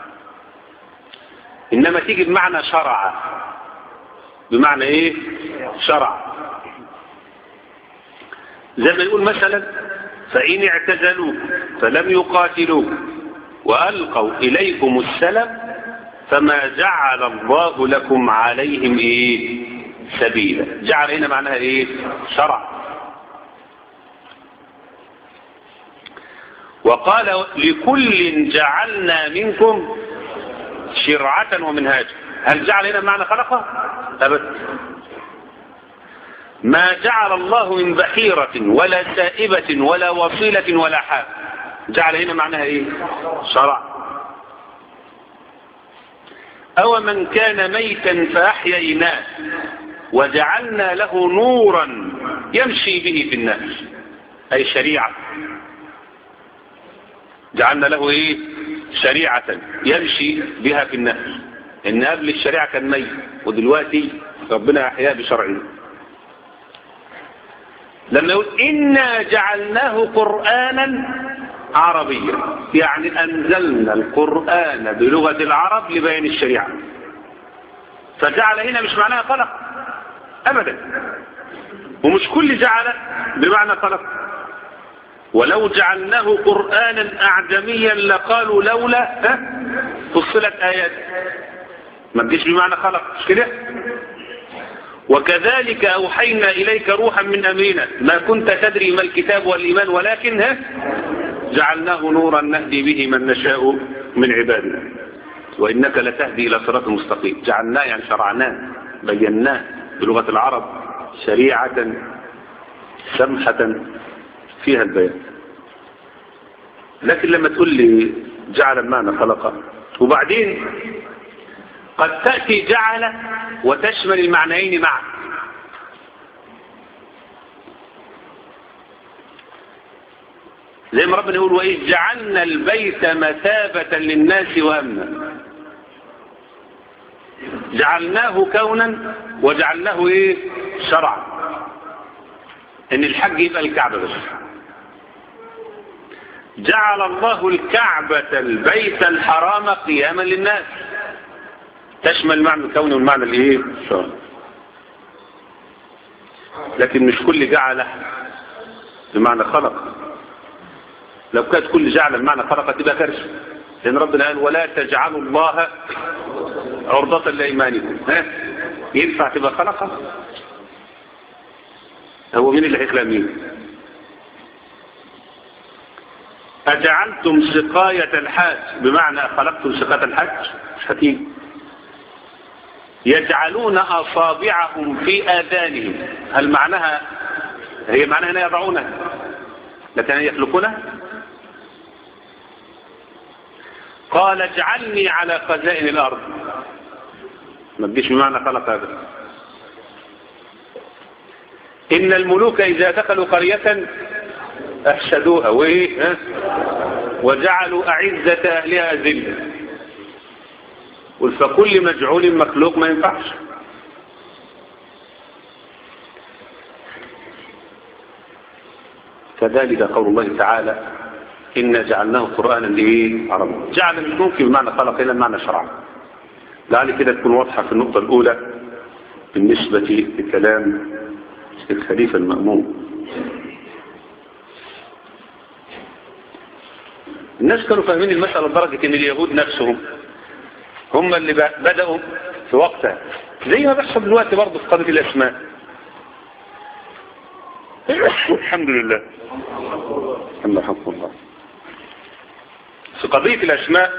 إنما تيجي بمعنى شرع بمعنى إيه شرع زي ما يقول مثلا فإن اعتزلوك فلم يقاتلوك وألقوا إليكم السلم فما جعل الله لكم عليهم إيه سبيلا جعل هنا معناها إيه شرع وقال لكل جعلنا منكم شرعة ومنهاجا هل جعل هنا معنى خلقه أبدا ما جعل الله من بحيرة ولا سائبة ولا وصيلة ولا حاب جعل هنا معناها ايه شرع او من كان ميتا فاحييناه وجعلنا له نورا يمشي به في الناس اي شريعة جعلنا له ايه شريعة يمشي بها في الناس ان قبل الشريعة كان ميت ودلوقتي ربنا احياه بشرعه لما يقول إنا جعلناه قرآنا عربيا يعني أنزلنا القرآن بلغة العرب لبيان الشريعة فجعل هنا مش معناها خلق أبدا ومش كل جعل بمعنى خلق ولو جعلناه قرآنا أعجميا لقالوا لولا ها فصلت آيات ما تجيش بمعنى خلق مش كده وكذلك أوحينا إليك روحا من أمرنا ما كنت تدري ما الكتاب والإيمان ولكن ها جعلناه نورا نهدي به من نشاء من عبادنا وإنك لتهدي إلى صراط مستقيم جعلناه يعني شرعناه بيناه بلغة العرب شريعة سمحة فيها البيان لكن لما تقول لي جعل المعنى خلقه وبعدين قد تأتي جعل وتشمل المعنيين معا زي ما ربنا يقول وإذ جعلنا البيت مثابة للناس وأمنا جعلناه كونا وجعلناه ايه شرعا ان الحج يبقى الكعبة بس جعل الله الكعبة البيت الحرام قياما للناس تشمل معنى الكون والمعنى الايه الشرعي لكن مش كل جعل بمعنى خلق لو كانت كل جعل بمعنى خلق تبقى كارثه لان ربنا قال ولا تجعلوا الله عرضة لايمانكم ها ينفع تبقى خلقه هو مين اللي هيخلق مين أجعلتم سقاية الحاج بمعنى خلقتم سقاية الحج مش هتيجي يجعلون أصابعهم في آذانهم هل معناها هي معناها هنا يضعونها لكن يخلقونها قال اجعلني على خزائن الأرض ما تجيش بمعنى خلق هذا إن الملوك إذا دخلوا قرية أفسدوها وإيه ها؟ وجعلوا أعزة أهلها ذلة فكل مجعول مخلوق ما ينفعش كذلك قول الله تعالى إنا جعلناه قرآنا لإيه عربي جعل مش ممكن بمعنى خلق إلا بمعنى شرع لعل كده تكون واضحة في النقطة الأولى بالنسبة لكلام الخليفة المأمون الناس كانوا فاهمين المسألة لدرجة ان اليهود نفسهم هم اللي بدأوا في وقتها زي ما بيحصل دلوقتي برضه في قضية الأسماء الحمد لله الحمد حق الله في قضية الأسماء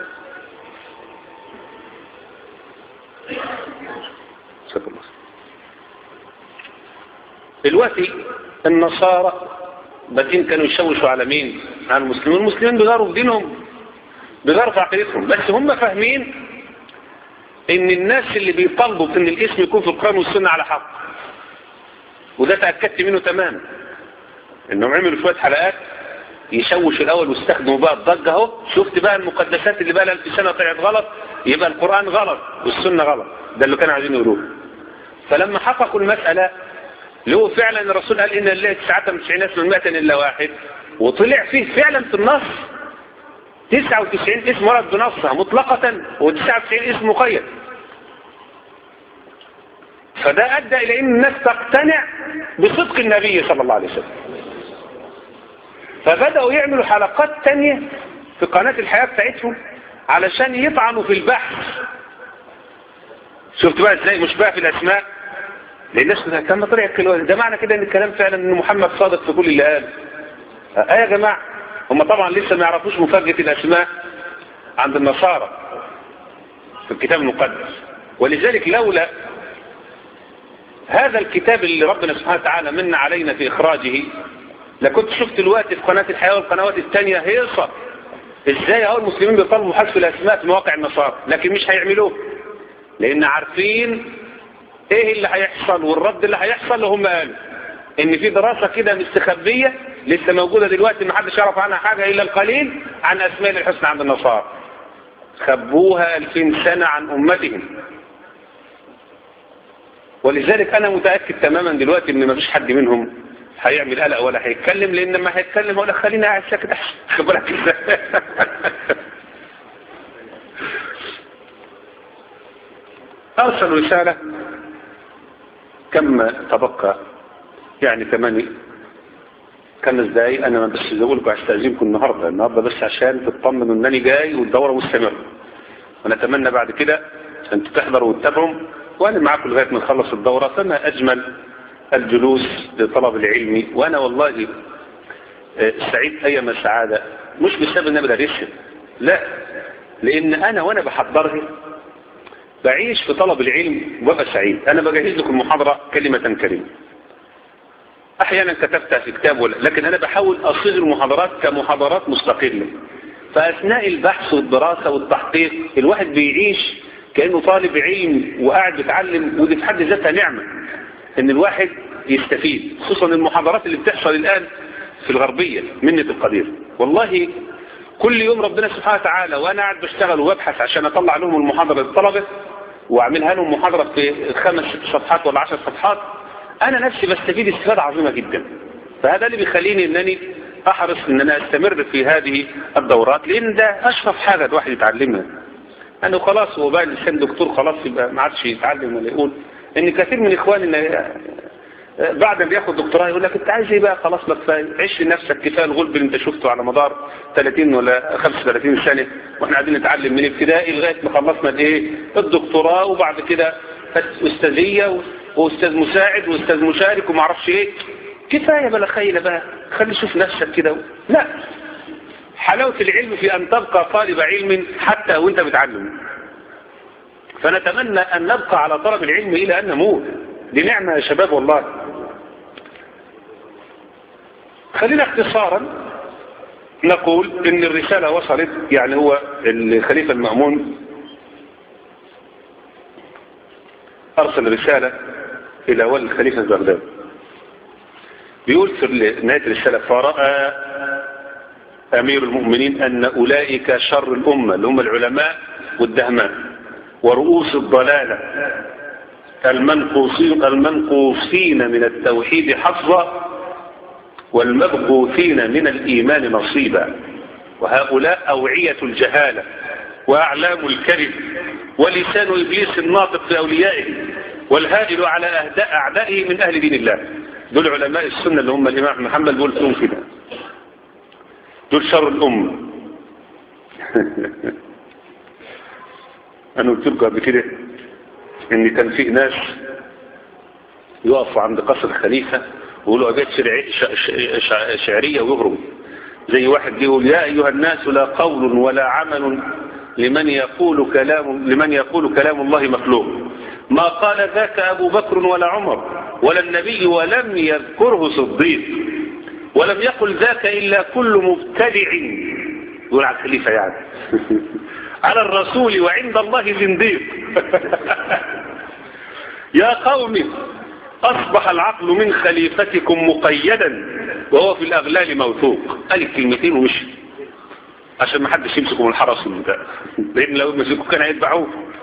دلوقتي النصارى بادئين كانوا يشوشوا على مين على المسلمين المسلمين بيغاروا في دينهم بيغاروا في عقيدتهم بس هم فاهمين ان الناس اللي بيطالبوا ان الاسم يكون في القرآن والسنة على حق وده تأكدت منه تماما انهم عملوا شوية حلقات يشوش الاول واستخدموا بقى الضجة اهو شفت بقى المقدسات اللي بقى لها الف سنة طلعت غلط يبقى القرآن غلط والسنة غلط ده اللي كانوا عايزين يقولوه فلما حققوا المسألة اللي هو فعلا الرسول قال إن الله 99 اسم مئة إلا واحد وطلع فيه فعلا في النص 99 اسم ورد بنصها مطلقة و99 اسم مقيد فده أدى إلى أن الناس تقتنع بصدق النبي صلى الله عليه وسلم فبدأوا يعملوا حلقات تانية في قناة الحياة بتاعتهم علشان يطعنوا في البحث شفت بقى ازاي مش بقى في الاسماء لان الناس كان طلع الكلام ده معنى كده ان الكلام فعلا ان محمد صادق في كل اللي قال اه يا جماعه هم طبعا لسه ما يعرفوش مفاجاه الاسماء عند النصارى في الكتاب المقدس ولذلك لولا هذا الكتاب اللي ربنا سبحانه وتعالى من علينا في إخراجه لكنت شفت دلوقتي في قناة الحياة والقنوات الثانية هيصة ازاي اهو المسلمين بيطلبوا حذف الاسماء في مواقع النصارى لكن مش هيعملوه لان عارفين ايه اللي هيحصل والرد اللي هيحصل هم قالوا ان في دراسة كده مستخبية لسه موجودة دلوقتي ما حدش يعرف عنها حاجة الا القليل عن اسماء الحسنى عند النصارى خبوها 2000 سنة عن امتهم ولذلك انا متأكد تماما دلوقتي ان ما فيش حد منهم هيعمل قلق ولا هيتكلم لان لما هيتكلم هقول لك خلينا قاعد ساكت احسن خد بالك ازاي ارسل رسالة كم تبقى يعني ثماني خمس دقايق انا بس بقول لكم استاذنكم النهارده النهارده بس عشان تطمنوا انني جاي والدوره مستمره ونتمنى بعد كده ان تحضروا وتتابعوا وانا معاكم لغايه ما نخلص الدوره فما اجمل الجلوس لطلب العلم وانا والله سعيد ايام السعاده مش بسبب ان انا بدرسها لا لان انا وانا بحضرها بعيش في طلب العلم وابقى سعيد انا بجهز لكم المحاضره كلمه كلمه احيانا كتبتها في كتاب ولا لكن انا بحاول اصيغ المحاضرات كمحاضرات مستقله فاثناء البحث والدراسه والتحقيق الواحد بيعيش كانه طالب علم وقاعد بيتعلم ودي في حد ذاتها نعمه ان الواحد يستفيد خصوصا المحاضرات اللي بتحصل الان في الغربيه منة القدير والله كل يوم ربنا سبحانه وتعالى وانا قاعد بشتغل وببحث عشان اطلع لهم المحاضره للطلبه واعملها لهم محاضره في خمس ست صفحات ولا عشر صفحات انا نفسي بستفيد استفاده عظيمه جدا فهذا اللي بيخليني انني احرص ان انا استمر في هذه الدورات لان ده اشرف حاجه الواحد يتعلمها انه خلاص هو بقى الانسان دكتور خلاص يبقى ما عادش يتعلم ولا يقول ان كثير من اخواني بعد ما بياخد دكتوراه يقول لك انت عايز ايه بقى خلاص ما كفايه عيش لنفسك كفايه الغلب اللي انت شفته على مدار 30 ولا 35 سنه واحنا قاعدين نتعلم من ابتدائي لغايه ما خلصنا الايه الدكتوراه وبعد كده استاذيه واستاذ مساعد واستاذ مشارك وما اعرفش ايه كفايه بلا خيله بقى خلي شوف نفسك كده لا حلاوه العلم في ان تبقى طالب علم حتى وانت بتعلم فنتمنى ان نبقى على طلب العلم الى ان نموت دي نعمه يا شباب والله خلينا اختصارا نقول ان الرسالة وصلت يعني هو الخليفة المأمون ارسل رسالة الى ولي الخليفة بغداد بيقول في نهاية الرسالة فرأى امير المؤمنين ان اولئك شر الامة اللي هم العلماء والدهماء ورؤوس الضلالة المنقوصين, المنقوصين من التوحيد حظا والمبغوثين من الإيمان نصيبا وهؤلاء أوعية الجهالة وأعلام الكذب ولسان إبليس الناطق في أوليائه والهاجر على أهداء أعدائه من أهل دين الله دول علماء السنة اللي هم الإمام محمد دول فيهم كده دول شر الأمة أنا قلت لكم قبل كده إن كان في ناس يقفوا عند قصر الخليفة ويقولوا أبيات شعرية ويهرب زي واحد يقول يا أيها الناس لا قول ولا عمل لمن يقول كلام لمن يقول كلام الله مخلوق ما قال ذاك أبو بكر ولا عمر ولا النبي ولم يذكره صديق ولم يقل ذاك إلا كل مبتدع يقول على الخليفة يعني على الرسول وعند الله زنديق يا قوم أصبح العقل من خليفتكم مقيدا وهو في الأغلال موثوق قال الكلمتين ومشي عشان ما حدش يمسكوا من الحرس ده لأن لو مسكوا كان هيتبعوه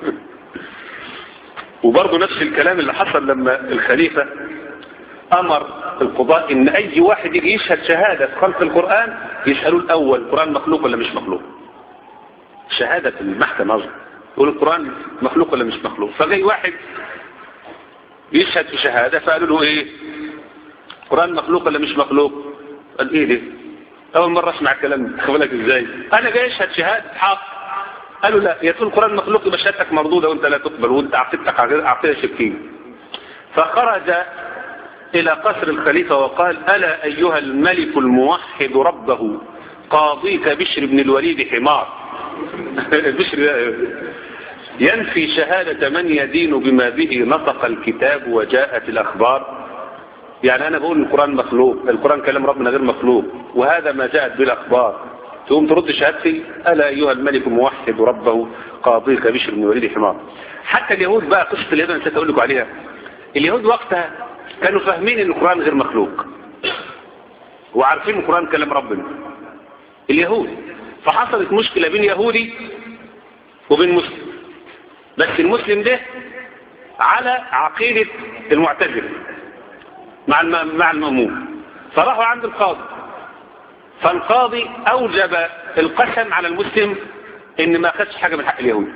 وبرضه نفس الكلام اللي حصل لما الخليفة أمر القضاء إن أي واحد يجي يشهد شهادة في خلق القرآن يسألوه الأول القرآن مخلوق ولا مش مخلوق شهادة المحكمة أصلا يقول القرآن مخلوق ولا مش مخلوق فجاي واحد يشهد في شهادة فقالوا له ايه القرآن مخلوق ولا مش مخلوق قال ايه ده اول مرة اسمع الكلام بالك ازاي انا جاي اشهد شهادة حق قالوا لا يا تقول القرآن مخلوق يبقى شهادتك مردودة وانت لا تقبل وانت عقيدتك عقيدة شركية فخرج الى قصر الخليفة وقال الا ايها الملك الموحد ربه قاضيك بشر بن الوليد حمار بشر ينفي شهادة من يدين بما به نطق الكتاب وجاءت الأخبار يعني أنا بقول القرآن مخلوق القرآن كلام ربنا غير مخلوق وهذا ما جاءت به الأخبار تقوم ترد شهادتي ألا أيها الملك الموحد ربه قاضيك بشر بن الوليد حمار حتى اليهود بقى قصة اليهود أنا نسيت أقول لكم عليها اليهود وقتها كانوا فاهمين ان القرآن غير مخلوق وعارفين القرآن كلام ربنا اليهود فحصلت مشكلة بين يهودي وبين مسلم بس المسلم ده على عقيدة المعتزلة مع مع المأمون فراحوا عند القاضي فالقاضي أوجب القسم على المسلم إن ما أخذش حاجة من حق اليهود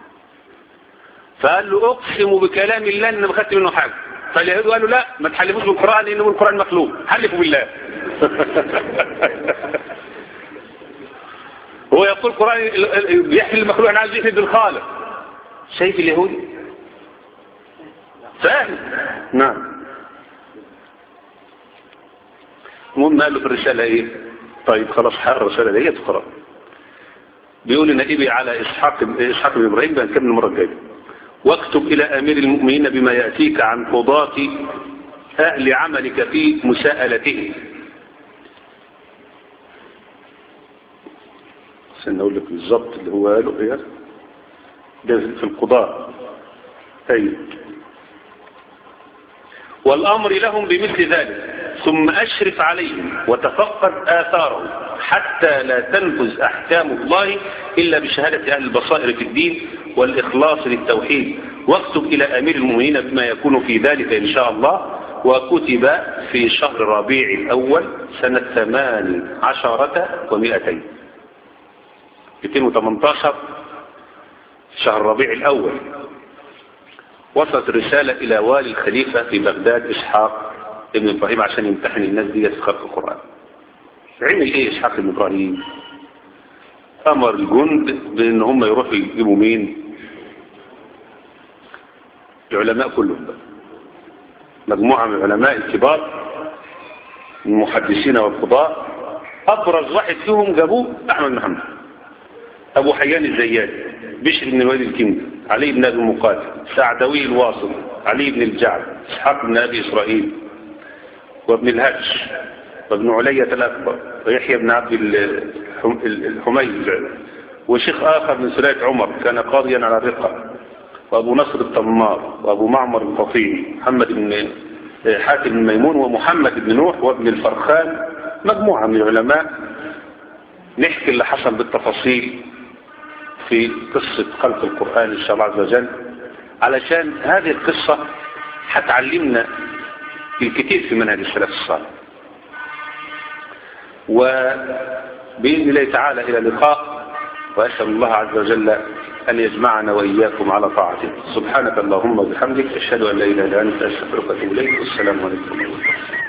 فقال له أقسم بكلام الله إن ما أخذت منه حاجة فاليهود قالوا لا ما تحلفوش بالقرآن لأنه القرآن مخلوق حلفوا بالله هو يقول القرآن يحكي المخلوق أنا عايز يحكي بالخالق شايف اليهودي فاهم نعم المهم قال له في الرسالة ايه طيب خلاص حق الرسالة دي تقرأ بيقول نائبي على إسحاق إسحاق بن إبراهيم بنكمل المرة الجاية واكتب إلى أمير المؤمنين بما يأتيك عن قضاة أهل عملك في مساءلته استنى أقول لك بالظبط اللي هو قاله إيه ده في القضاء أي والأمر لهم بمثل ذلك ثم أشرف عليهم وتفقد آثارهم حتى لا تنفذ أحكام الله إلا بشهادة أهل البصائر في الدين والإخلاص للتوحيد واكتب إلى أمير المؤمنين بما يكون في ذلك إن شاء الله وكتب في شهر ربيع الأول سنة ثمان عشرة ومئتين 218 شهر ربيع الأول وصلت الرسالة إلى والي الخليفة في بغداد إسحاق ابن إبراهيم عشان يمتحن الناس دي في خلق القرآن عمل إيه إسحاق ابن إبراهيم أمر الجند بأن هم يروحوا يجيبوا مين العلماء كلهم بقى مجموعة من العلماء الكبار المحدثين والقضاء أبرز واحد فيهم جابوه أحمد محمد أبو حيان الزيات بشر بن الوليد الكندي علي بن أبي المقاتل سعدوي الواصل علي بن الجعد إسحاق بن أبي إسرائيل وابن الهج وابن علية الأكبر ويحيى بن عبد الحميد وشيخ آخر من سلاية عمر كان قاضيا على الرقة وأبو نصر الطمار وأبو معمر الفطيمي محمد بن حاتم بن ميمون ومحمد بن نوح وابن الفرخان مجموعة من العلماء نحكي اللي حصل بالتفاصيل في قصة خلق القرآن إن شاء الله عز وجل علشان هذه القصة هتعلمنا الكثير في منهج السلف الصالح وبإذن الله تعالى إلى اللقاء وأسأل الله عز وجل أن يجمعنا وإياكم على طاعته سبحانك اللهم وبحمدك أشهد أن لا إله إلا أنت أستغفرك وأتوب إليك والسلام عليكم ورحمة الله